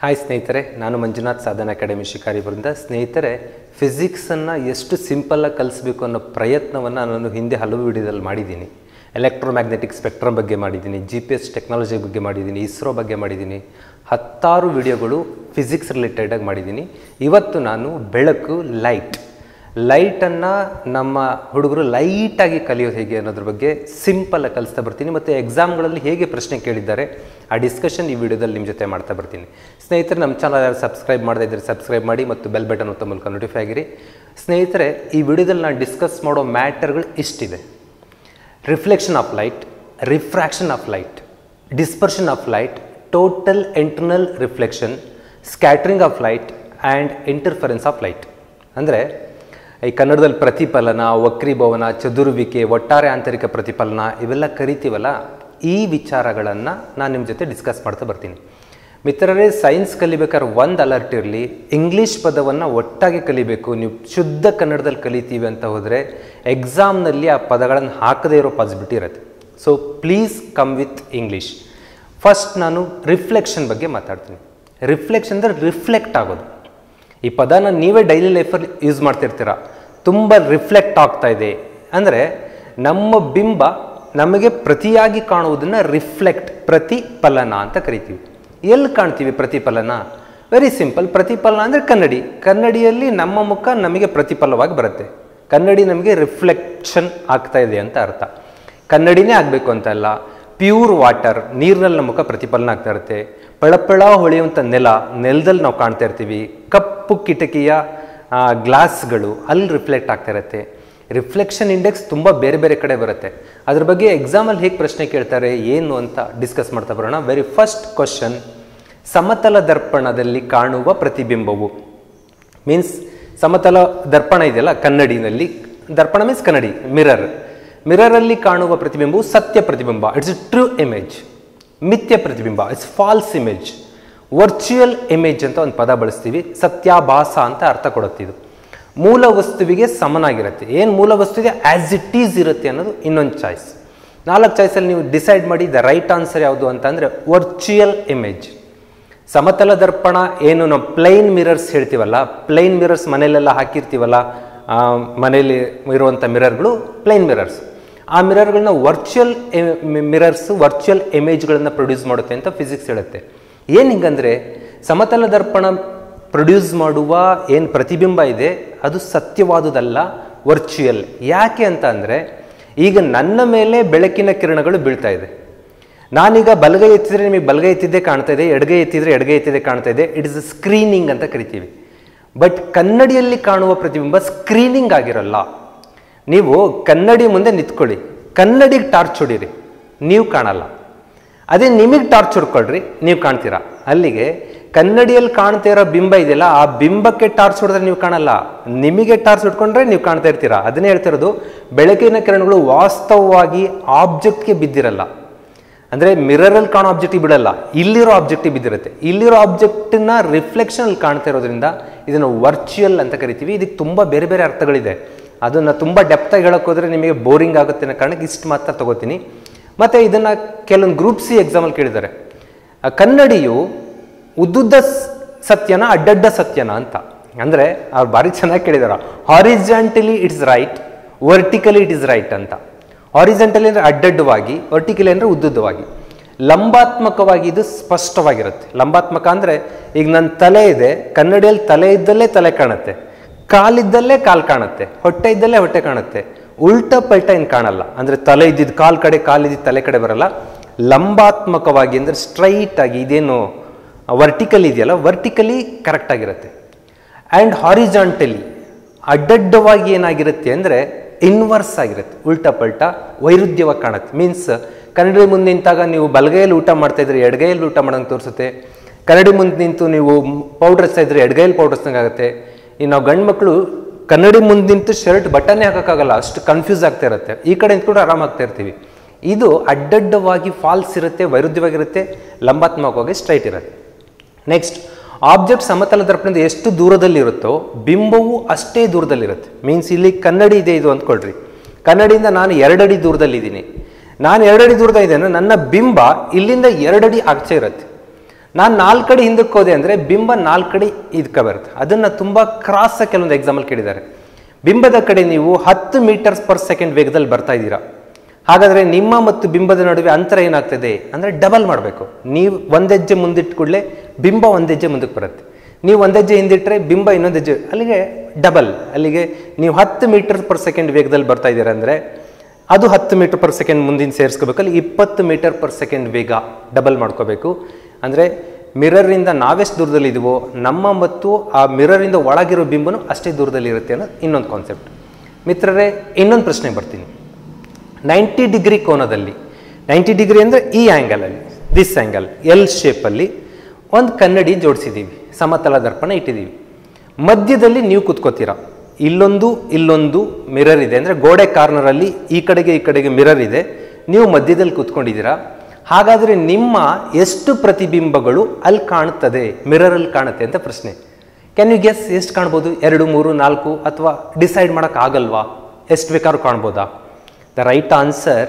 hi ಸ್ನೇಹಿತರೆ ನಾನು ಮಂಜುನಾಥ್ ಸಾಧನ ಅಕಾಡೆಮಿ ಶಿಕಾರಿ ಬೃಂದ ಸ್ನೇಹಿತರೆ ಫಿಸಿಕ್ಸನ್ನು ಎಷ್ಟು ಸಿಂಪಲ್ಲಾಗಿ ಕಲಿಸ್ಬೇಕು ಅನ್ನೋ ಪ್ರಯತ್ನವನ್ನು ನಾನು ಹಿಂದೆ ಹಲವು ವಿಡಿಯೋದಲ್ಲಿ ಮಾಡಿದ್ದೀನಿ ಎಲೆಕ್ಟ್ರೋಮ್ಯಾಗ್ನೆಟಿಕ್ ಸ್ಪೆಕ್ಟ್ರಮ್ ಬಗ್ಗೆ ಮಾಡಿದ್ದೀನಿ ಜಿ ಪಿ ಎಸ್ ಟೆಕ್ನಾಲಜಿ ಬಗ್ಗೆ ಮಾಡಿದ್ದೀನಿ ಇಸ್ರೋ ಬಗ್ಗೆ ಮಾಡಿದ್ದೀನಿ ಹತ್ತಾರು ವಿಡಿಯೋಗಳು ಫಿಸಿಕ್ಸ್ ರಿಲೇಟೆಡಾಗಿ ಮಾಡಿದ್ದೀನಿ ಇವತ್ತು ನಾನು ಬೆಳಕು ಲೈಟ್ ಲೈಟನ್ನು ನಮ್ಮ ಹುಡುಗರು ಲೈಟಾಗಿ ಕಲಿಯೋದು ಹೇಗೆ ಅನ್ನೋದ್ರ ಬಗ್ಗೆ ಸಿಂಪಲ್ ಕಲಿಸ್ತಾ ಬರ್ತೀನಿ ಮತ್ತು ಎಕ್ಸಾಮ್ಗಳಲ್ಲಿ ಹೇಗೆ ಪ್ರಶ್ನೆ ಕೇಳಿದ್ದಾರೆ ಆ ಡಿಸ್ಕಷನ್ ಈ ವಿಡಿಯೋದಲ್ಲಿ ನಿಮ್ಮ ಜೊತೆ ಮಾಡ್ತಾ ಬರ್ತೀನಿ ಸ್ನೇಹಿತರೆ ನಮ್ಮ ಚಾನಲ್ ಯಾರು ಸಬ್ಸ್ಕ್ರೈಬ್ ಮಾಡದೇ ಇದ್ದರೆ ಸಬ್ಸ್ಕ್ರೈಬ್ ಮಾಡಿ ಮತ್ತು ಬೆಲ್ ಬಟನ್ ಒತ್ತ ಮೂಲಕ ನೋಟಿಫೈ ಆಗಿರಿ ಸ್ನೇಹಿತರೆ ಈ ವಿಡಿಯೋದಲ್ಲಿ ನಾನು ಡಿಸ್ಕಸ್ ಮಾಡೋ ಮ್ಯಾಟರ್ಗಳು ಇಷ್ಟಿದೆ reflection of light refraction of light dispersion of light total internal reflection scattering of light and interference of light ಅಂದರೆ ಈ ಕನ್ನಡದಲ್ಲಿ ಪ್ರತಿಫಲನ ವಕ್ರೀಭವನ ಚದುರುವಿಕೆ ಒಟ್ಟಾರೆ ಆಂತರಿಕ ಪ್ರತಿಫಲನ ಇವೆಲ್ಲ ಕರಿತೀವಲ್ಲ ಈ ವಿಚಾರಗಳನ್ನು ನಾನು ನಿಮ್ಮ ಜೊತೆ ಡಿಸ್ಕಸ್ ಮಾಡ್ತಾ ಬರ್ತೀನಿ ಮಿತ್ರರೇ ಸೈನ್ಸ್ ಕಲಿಬೇಕಾದ್ರೆ ಒಂದು ಅಲರ್ಟ್ ಇರಲಿ ಇಂಗ್ಲೀಷ್ ಪದವನ್ನು ಒಟ್ಟಾಗಿ ಕಲಿಬೇಕು ನೀವು ಶುದ್ಧ ಕನ್ನಡದಲ್ಲಿ ಕಲಿತೀವಿ ಅಂತ ಹೋದರೆ ಎಕ್ಸಾಮ್ನಲ್ಲಿ ಆ ಪದಗಳನ್ನು ಹಾಕದೇ ಇರೋ ಪಾಸಿಬಿಲಿಟಿ ಇರುತ್ತೆ so please come with English first ನಾನು ರಿಫ್ಲೆಕ್ಷನ್ ಬಗ್ಗೆ ಮಾತಾಡ್ತೀನಿ ರಿಫ್ಲೆಕ್ಷನ್ ಅಂದರೆ ರಿಫ್ಲೆಕ್ಟ್ ಆಗೋದು ಈ ಪದನ ನೀವೇ ಡೈಲಿ ಲೈಫಲ್ಲಿ ಯೂಸ್ ಮಾಡ್ತಿರ್ತೀರ ತುಂಬ ರಿಫ್ಲೆಕ್ಟ್ ಆಗ್ತಾ ಇದೆ ಅಂದರೆ ನಮ್ಮ ಬಿಂಬ ನಮಗೆ ಪ್ರತಿಯಾಗಿ ಕಾಣುವುದನ್ನು ರಿಫ್ಲೆಕ್ಟ್ ಪ್ರತಿಫಲನ ಅಂತ ಕರಿತೀವಿ ಎಲ್ಲಿ ಕಾಣ್ತೀವಿ ಪ್ರತಿಫಲನ ವೆರಿ ಸಿಂಪಲ್ ಪ್ರತಿಫಲನ ಅಂದರೆ ಕನ್ನಡಿ ಕನ್ನಡಿಯಲ್ಲಿ ನಮ್ಮ ಮುಖ ನಮಗೆ ಪ್ರತಿಫಲವಾಗಿ ಬರುತ್ತೆ ಕನ್ನಡಿ ನಮಗೆ ರಿಫ್ಲೆಕ್ಷನ್ ಆಗ್ತಾ ಇದೆ ಅಂತ ಅರ್ಥ ಕನ್ನಡಿನೇ ಆಗಬೇಕು ಅಂತ ಅಲ್ಲ ಪ್ಯೂರ್ ವಾಟರ್ ನೀರಿನಲ್ಲಿ ನಮ್ಮ ಮುಖ ಪ್ರತಿಫಲನ ಆಗ್ತಾ ಇರುತ್ತೆ ಪಳಪಳ ಹೊಳೆಯುವಂಥ ನೆಲ ನೆಲದಲ್ಲಿ ನಾವು ಕಾಣ್ತಾ ಇರ್ತೀವಿ ಕಪ್ಪು ಕಿಟಕಿಯ ಗ್ಲಾಸ್ಗಳು ಅಲ್ಲಿ ರಿಫ್ಲೆಕ್ಟ್ ಆಗ್ತಾ ಇರುತ್ತೆ ರಿಫ್ಲೆಕ್ಷನ್ ಇಂಡೆಕ್ಸ್ ತುಂಬ ಬೇರೆ ಬೇರೆ ಕಡೆ ಬರುತ್ತೆ ಅದ್ರ ಬಗ್ಗೆ ಎಕ್ಸಾಮಲ್ಲಿ ಹೇಗೆ ಪ್ರಶ್ನೆ ಕೇಳ್ತಾರೆ ಏನು ಅಂತ ಡಿಸ್ಕಸ್ ಮಾಡ್ತಾ ಬರೋಣ ವೆರಿ ಫಸ್ಟ್ ಕ್ವಶನ್ ಸಮತಲ ದರ್ಪಣದಲ್ಲಿ ಕಾಣುವ ಪ್ರತಿಬಿಂಬವು ಮೀನ್ಸ್ ಸಮತಲ ದರ್ಪಣ ಇದೆಯಲ್ಲ ಕನ್ನಡಿನಲ್ಲಿ ದರ್ಪಣ ಮೀನ್ಸ್ ಕನ್ನಡಿ ಮಿರರ್ ಮಿರರಲ್ಲಿ ಕಾಣುವ ಪ್ರತಿಬಿಂಬವು ಸತ್ಯ ಪ್ರತಿಬಿಂಬ ಇಟ್ಸ್ ಎ ಟ್ರೂ ಇಮೇಜ್ ಮಿಥ್ಯ ಪ್ರತಿಬಿಂಬ it's false image virtual image ಅಂತ ಒಂದು ಪದ ಬಳಸ್ತೀವಿ ಸತ್ಯಾಭಾಸ ಅಂತ ಅರ್ಥ ಕೊಡುತ್ತೆ ಇದು ಮೂಲ ವಸ್ತುವಿಗೆ ಸಮನಾಗಿರುತ್ತೆ ಏನು ಮೂಲ ವಸ್ತುವಿಗೆ ಆ್ಯಸ್ ಇಟ್ ಈಸ್ ಇರುತ್ತೆ ಅನ್ನೋದು ಇನ್ನೊಂದು ಚಾಯ್ಸ್ ನಾಲ್ಕು ಚಾಯ್ಸಲ್ಲಿ ನೀವು ಡಿಸೈಡ್ ಮಾಡಿ ದ ರೈಟ್ ಆನ್ಸರ್ ಯಾವುದು ಅಂತಂದರೆ ವರ್ಚುವಲ್ ಇಮೇಜ್ ಸಮತಲ ದರ್ಪಣ ಏನು ನಾವು ಪ್ಲೈನ್ ಮಿರರ್ಸ್ ಹೇಳ್ತೀವಲ್ಲ ಪ್ಲೈನ್ ಮಿರರ್ಸ್ ಮನೆಯಲ್ಲೆಲ್ಲ ಹಾಕಿರ್ತೀವಲ್ಲ ಮನೆಯಲ್ಲಿ ಇರುವಂಥ ಮಿರರ್ಗಳು ಪ್ಲೈನ್ ಮಿರರ್ಸ್ ಆ ಮಿರರ್ಗಳನ್ನ ವರ್ಚುವಲ್ ಮಿರರ್ಸ್ ವರ್ಚುವಲ್ ಇಮೇಜ್ಗಳನ್ನು ಪ್ರೊಡ್ಯೂಸ್ ಮಾಡುತ್ತೆ ಅಂತ ಫಿಸಿಕ್ಸ್ ಹೇಳುತ್ತೆ ಏನು ಹಿಂಗಂದರೆ ಸಮತಲ ದರ್ಪಣ ಪ್ರೊಡ್ಯೂಸ್ ಮಾಡುವ ಏನು ಪ್ರತಿಬಿಂಬ ಇದೆ ಅದು ಸತ್ಯವಾದುದಲ್ಲ ವರ್ಚುವಲ್ ಯಾಕೆ ಅಂತ ಅಂದರೆ ಈಗ ನನ್ನ ಮೇಲೆ ಬೆಳಕಿನ ಕಿರಣಗಳು ಬೀಳ್ತಾ ಇದೆ ನಾನೀಗ ಬಲಗೈ ಎತ್ತಿದ್ರೆ ನಿಮಗೆ ಬಲಗೈ ಎತ್ತಿದ್ದೇ ಕಾಣ್ತಾ ಇದೆ ಎಡಗೈ ಎತ್ತಿದ್ರೆ ಎಡಗೈ ಎತ್ತಿದ್ದೇ ಕಾಣ್ತಾ ಇದೆ ಇಟ್ ಇಸ್ ಸ್ಕ್ರೀನಿಂಗ್ ಅಂತ ಕರಿತೀವಿ ಬಟ್ ಕನ್ನಡಿಯಲ್ಲಿ ಕಾಣುವ ಪ್ರತಿಬಿಂಬ ಸ್ಕ್ರೀನಿಂಗ್ ಆಗಿರಲ್ಲ ನೀವು ಕನ್ನಡಿ ಮುಂದೆ ನಿಂತ್ಕೊಳ್ಳಿ ಕನ್ನಡಿಗೆ ಟಾರ್ಚ್ ಹೊಡೀರಿ ನೀವು ಕಾಣಲ್ಲ ಅದೇ ನಿಮಗೆ ಟಾರ್ಚ್ ಹೊಡ್ಕೊಳ್ರಿ ನೀವು ಕಾಣ್ತೀರಾ ಅಲ್ಲಿಗೆ ಕನ್ನಡಿಯಲ್ಲಿ ಕಾಣ್ತಾ ಇರೋ ಬಿಂಬ ಇದೆಯಲ್ಲ ಆ ಬಿಂಬಕ್ಕೆ ಟಾರ್ಚ್ ಹೊಡೆದ್ರೆ ನೀವು ಕಾಣಲ್ಲ ನಿಮಗೆ ಟಾರ್ಚ್ ಹೊಡ್ಕೊಂಡ್ರೆ ನೀವು ಕಾಣ್ತಾ ಇರ್ತೀರಾ ಅದನ್ನೇ ಹೇಳ್ತಿರೋದು ಬೆಳಕಿನ ಕಿರಣಗಳು ವಾಸ್ತವವಾಗಿ ಆಬ್ಜೆಕ್ಟ್ಗೆ ಬಿದ್ದಿರಲ್ಲ ಅಂದರೆ ಮಿರರಲ್ಲಿ ಕಾಣೋ ಆಬ್ಜೆಕ್ಟಿವ್ ಬಿಡಲ್ಲ ಇಲ್ಲಿರೋ ಆಬ್ಜೆಕ್ಟಿವ್ ಬಿದ್ದಿರುತ್ತೆ ಇಲ್ಲಿರೋ ಆಬ್ಜೆಕ್ಟನ್ನ ರಿಫ್ಲೆಕ್ಷನ್ ಅಲ್ಲಿ ಕಾಣ್ತಾ ಇರೋದ್ರಿಂದ ಇದನ್ನು ವರ್ಚುವಲ್ ಅಂತ ಕರಿತೀವಿ ಇದಕ್ಕೆ ತುಂಬ ಬೇರೆ ಬೇರೆ ಅರ್ಥಗಳಿದೆ ಅದನ್ನು ತುಂಬ ಡೆಪ್ತಾಗಿ ಹೇಳೋಕೆ ಹೋದರೆ ನಿಮಗೆ ಬೋರಿಂಗ್ ಆಗುತ್ತೆ ಅನ್ನೋ ಕಾರಣಕ್ಕೆ ಇಷ್ಟು ಮಾತ್ರ ತಗೋತೀನಿ ಮತ್ತು ಇದನ್ನು ಕೆಲವೊಂದು ಗ್ರೂಪ್ ಸಿ ಎಕ್ಸಾಮಲ್ಲಿ ಕೇಳಿದ್ದಾರೆ ಕನ್ನಡಿಯು ಉದ್ದುದ್ದ ಸತ್ಯನ ಅಡ್ಡಡ್ಡ ಸತ್ಯನ ಅಂತ ಅಂದರೆ ಅವ್ರು ಭಾರಿ ಚೆನ್ನಾಗಿ ಕೇಳಿದಾರೆ horizontally it's right vertically it is right ಅಂತ ಹಾರಿಜೆಂಟಲಿ ಅಂದರೆ ಅಡ್ಡಡ್ಡವಾಗಿ ವರ್ಟಿಕಲಿ ಅಂದರೆ ಉದ್ದುದ್ದವಾಗಿ ಲಂಬಾತ್ಮಕವಾಗಿ ಇದು ಸ್ಪಷ್ಟವಾಗಿರುತ್ತೆ ಲಂಬಾತ್ಮಕ ಅಂದರೆ ಈಗ ನನ್ನ ತಲೆ ಇದೆ ಕನ್ನಡಿಯಲ್ಲಿ ತಲೆ ಇದ್ದಲ್ಲೇ ತಲೆ ಕಾಣುತ್ತೆ ಕಾಲಿದ್ದಲ್ಲೇ ಕಾಲು ಕಾಣುತ್ತೆ ಹೊಟ್ಟೆ ಇದ್ದಲ್ಲೇ ಹೊಟ್ಟೆ ಕಾಣುತ್ತೆ ಉಲ್ಟ ಪಲ್ಟ ಏನು ಕಾಣಲ್ಲ ಅಂದರೆ ತಲೆ ಇದ್ದಿದ್ದು ಕಾಲು ಕಡೆ ಕಾಲಿದ್ದಿದ್ದು ತಲೆ ಕಡೆ ಬರಲ್ಲ ಲಂಬಾತ್ಮಕವಾಗಿ ಅಂದರೆ ಸ್ಟ್ರೈಟ್ ಆಗಿ ಇದೇನು ವರ್ಟಿಕಲಿ ಇದೆಯಲ್ಲ ವರ್ಟಿಕಲಿ ಕರೆಕ್ಟ್ ಆಗಿರುತ್ತೆ ಆ್ಯಂಡ್ ಹಾರಿಜಾಂಟಲಿ ಅಡ್ಡಡ್ಡವಾಗಿ ಏನಾಗಿರುತ್ತೆ ಅಂದರೆ ಇನ್ವರ್ಸ್ ಆಗಿರುತ್ತೆ ಉಲ್ಟಾ ಪಲ್ಟ ವೈರುಧ್ಯವಾಗಿ ಕಾಣುತ್ತೆ ಮೀನ್ಸ್ ಕನ್ನಡಿ ಮುಂದೆ ನಿಂತಾಗ ನೀವು ಬಲಗೈಯಲ್ಲಿ ಊಟ ಮಾಡ್ತಾ ಇದ್ರೆ ಎಡಗೈಯಲ್ಲಿ ಊಟ ಮಾಡೋಂಗೆ ತೋರಿಸುತ್ತೆ ಕನ್ನಡಿ ಮುಂದೆ ನಿಂತು ನೀವು ಪೌಡ್ರ್ ಹಚ್ತಾ ಇದ್ರೆ ಎಡಗೈಯಲ್ಲಿ ಪೌಡ್ರ್ ಹಚ್ದಂಗೆ ಆಗುತ್ತೆ ಈ ನಾವು ಗಂಡು ಮಕ್ಕಳು ಕನ್ನಡಿ ಮುಂದೆ ನಿಂತು ಶರ್ಟ್ ಬಟನ್ನೇ ಹಾಕೋಕ್ಕಾಗಲ್ಲ ಅಷ್ಟು ಕನ್ಫ್ಯೂಸ್ ಆಗ್ತಾ ಇರುತ್ತೆ ಈ ಕಡೆ ನಿಂತ್ಕೊಂಡು ಆರಾಮಾಗ್ತಾ ಇರ್ತೀವಿ ಇದು ಅಡ್ಡಡ್ಡವಾಗಿ ಫಾಲ್ಸ್ ಇರುತ್ತೆ ವೈರುಧ್ಯವಾಗಿರುತ್ತೆ ಲಂಬಾತ್ಮಕವಾಗಿ ಸ್ಟ್ರೈಟ್ ಇರುತ್ತೆ ನೆಕ್ಸ್ಟ್ ಆಬ್ಜೆಕ್ಟ್ ಸಮತಲ ದರ್ಪಣದ ಎಷ್ಟು ದೂರದಲ್ಲಿರುತ್ತೋ ಬಿಂಬವು ಅಷ್ಟೇ ದೂರದಲ್ಲಿರುತ್ತೆ ಮೀನ್ಸ್ ಇಲ್ಲಿ ಕನ್ನಡಿ ಇದೆ ಇದು ಅಂದ್ಕೊಳ್ರಿ ಕನ್ನಡಿಯಿಂದ ನಾನು ಎರಡಡಿ ದೂರದಲ್ಲಿದ್ದೀನಿ ನಾನು ಎರಡಡಿ ದೂರದ ಇದ್ದೇನೆ ನನ್ನ ಬಿಂಬ ಇಲ್ಲಿಂದ ಎರಡಡಿ ಆಚೆ ಇರುತ್ತೆ ನಾನು ನಾಲ್ಕು ಕಡೆ ಹಿಂದಕ್ಕೆ ಹೋದೆ ಅಂದರೆ ಬಿಂಬ ನಾಲ್ಕು ಕಡೆ ಇದಕ್ಕೆ ಬರುತ್ತೆ ಅದನ್ನು ತುಂಬ ಕ್ರಾಸ್ ಕೆಲವೊಂದು ಎಕ್ಸಾಂಪಲ್ ಕೇಳಿದ್ದಾರೆ ಬಿಂಬದ ಕಡೆ ನೀವು ಹತ್ತು ಮೀಟರ್ಸ್ ಪರ್ ಸೆಕೆಂಡ್ ವೇಗದಲ್ಲಿ ಬರ್ತಾ ಇದ್ದೀರಾ ಹಾಗಾದರೆ ನಿಮ್ಮ ಮತ್ತು ಬಿಂಬದ ನಡುವೆ ಅಂತರ ಏನಾಗ್ತದೆ ಅಂದರೆ ಡಬಲ್ ಮಾಡಬೇಕು ನೀವು ಒಂದೆಜ್ಜೆ ಮುಂದಿಟ್ಟು ಕೂಡಲೇ ಬಿಂಬ ಒಂದೆಜ್ಜೆ ಮುಂದಕ್ಕೆ ಬರುತ್ತೆ ನೀವು ಒಂದೆಜ್ಜೆ ಹಿಂದಿಟ್ಟರೆ ಬಿಂಬ ಇನ್ನೊಂದು ಹೆಜ್ಜೆ ಅಲ್ಲಿಗೆ ಡಬಲ್ ಅಲ್ಲಿಗೆ ನೀವು ಹತ್ತು ಮೀಟರ್ ಪರ್ ಸೆಕೆಂಡ್ ವೇಗದಲ್ಲಿ ಬರ್ತಾ ಇದ್ದೀರಾ ಅಂದರೆ ಅದು ಹತ್ತು ಮೀಟರ್ ಪರ್ ಸೆಕೆಂಡ್ ಮುಂದಿನ ಸೇರಿಸ್ಕೋಬೇಕು ಅಲ್ಲಿ ಇಪ್ಪತ್ತು ಮೀಟರ್ ಪರ್ ಸೆಕೆಂಡ್ ವೇಗ ಡಬಲ್ ಮಾಡ್ಕೋಬೇಕು ಅಂದರೆ ಮಿರರಿಂದ ನಾವೆಷ್ಟು ದೂರದಲ್ಲಿ ಇದೀವೋ ನಮ್ಮ ಮತ್ತು ಆ ಮಿರರಿಂದ ಒಳಗಿರೋ ಬಿಂಬನು ಅಷ್ಟೇ ದೂರದಲ್ಲಿ ಇರುತ್ತೆ ಅನ್ನೋ ಇನ್ನೊಂದು ಕಾನ್ಸೆಪ್ಟ್ ಮಿತ್ರರೇ ಇನ್ನೊಂದು ಪ್ರಶ್ನೆ ಬರ್ತೀನಿ ನೈಂಟಿ ಡಿಗ್ರಿ ಕೋನದಲ್ಲಿ ನೈಂಟಿ ಡಿಗ್ರಿ ಅಂದರೆ ಈ ಆ್ಯಂಗಲಲ್ಲಿ ದಿಸ್ ಆ್ಯಂಗಲ್ ಎಲ್ ಶೇಪಲ್ಲಿ ಒಂದು ಕನ್ನಡಿ ಜೋಡಿಸಿದ್ದೀವಿ ಸಮತಲ ದರ್ಪಣ ಇಟ್ಟಿದ್ದೀವಿ ಮಧ್ಯದಲ್ಲಿ ನೀವು ಕುತ್ಕೋತೀರಾ ಇಲ್ಲೊಂದು ಇಲ್ಲೊಂದು ಮಿರರ್ ಇದೆ ಅಂದರೆ ಗೋಡೆ ಕಾರ್ನರಲ್ಲಿ ಈ ಕಡೆಗೆ ಈ ಕಡೆಗೆ ಮಿರರ್ ಇದೆ ನೀವು ಮಧ್ಯದಲ್ಲಿ ಕೂತ್ಕೊಂಡಿದ್ದೀರಾ ಹಾಗಾದರೆ ನಿಮ್ಮ ಎಷ್ಟು ಪ್ರತಿಬಿಂಬಗಳು ಅಲ್ಲಿ ಕಾಣುತ್ತದೆ ಮಿರರಲ್ಲಿ ಕಾಣುತ್ತೆ ಅಂತ ಪ್ರಶ್ನೆ ಕ್ಯಾನ್ ಯು ಗೆಸ್ ಎಷ್ಟು ಕಾಣ್ಬೋದು ಎರಡು ಮೂರು ನಾಲ್ಕು ಅಥವಾ ಡಿಸೈಡ್ ಮಾಡೋಕ್ಕಾಗಲ್ವಾ ಎಷ್ಟು ಬೇಕಾದ್ರೂ ಕಾಣ್ಬೋದಾ ದ ರೈಟ್ ಆನ್ಸರ್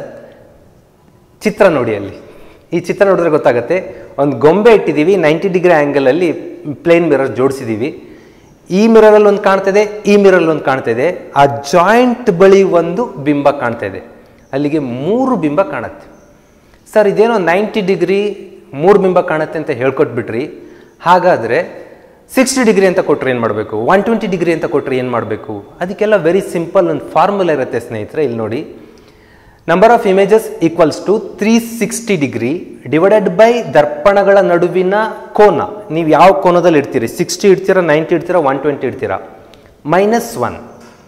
ಚಿತ್ರ ನೋಡಿ ಅಲ್ಲಿ ಈ ಚಿತ್ರ ನೋಡಿದ್ರೆ ಗೊತ್ತಾಗುತ್ತೆ ಒಂದು ಗೊಂಬೆ ಇಟ್ಟಿದ್ದೀವಿ ನೈಂಟಿ ಡಿಗ್ರಿ ಆ್ಯಂಗಲಲ್ಲಿ ಪ್ಲೇನ್ ಮಿರರ್ ಜೋಡಿಸಿದ್ದೀವಿ ಈ ಮಿರರಲ್ಲಿ ಒಂದು ಕಾಣ್ತಿದೆ ಈ ಮಿರರಲ್ಲಿ ಒಂದು ಕಾಣ್ತಿದೆ ಆ ಜಾಯಿಂಟ್ ಬಳಿ ಒಂದು ಬಿಂಬ ಕಾಣ್ತಾ ಇದೆ ಅಲ್ಲಿಗೆ ಮೂರು ಬಿಂಬ ಕಾಣುತ್ತೆ ಸರ್ ಇದೇನೋ ನೈಂಟಿ ಡಿಗ್ರಿ ಮೂರು ಬಿಂಬ ಕಾಣುತ್ತೆ ಅಂತ ಹೇಳ್ಕೊಟ್ಬಿಟ್ರಿ ಹಾಗಾದರೆ ಸಿಕ್ಸ್ಟಿ ಡಿಗ್ರಿ ಅಂತ ಕೊಟ್ಟರೆ ಏನು ಮಾಡಬೇಕು ಒನ್ ಟ್ವೆಂಟಿ ಡಿಗ್ರಿ ಅಂತ ಕೊಟ್ಟರೆ ಏನು ಮಾಡಬೇಕು ಅದಕ್ಕೆಲ್ಲ ವೆರಿ ಸಿಂಪಲ್ ಒಂದು ಫಾರ್ಮುಲಾ ಇರುತ್ತೆ ಸ್ನೇಹಿತರೆ ಇಲ್ಲಿ ನೋಡಿ number of images equals to three sixty degree divided by ದರ್ಪಣಗಳ ನಡುವಿನ ಕೋನ ನೀವು ಯಾವ ಕೋನದಲ್ಲಿ ಇಡ್ತೀರಿ ಸಿಕ್ಸ್ಟಿ ಇಡ್ತೀರಾ ನೈಂಟಿ ಇಡ್ತೀರಾ ಒನ್ ಟ್ವೆಂಟಿ ಇಡ್ತೀರಾ ಮೈನಸ್ ಒನ್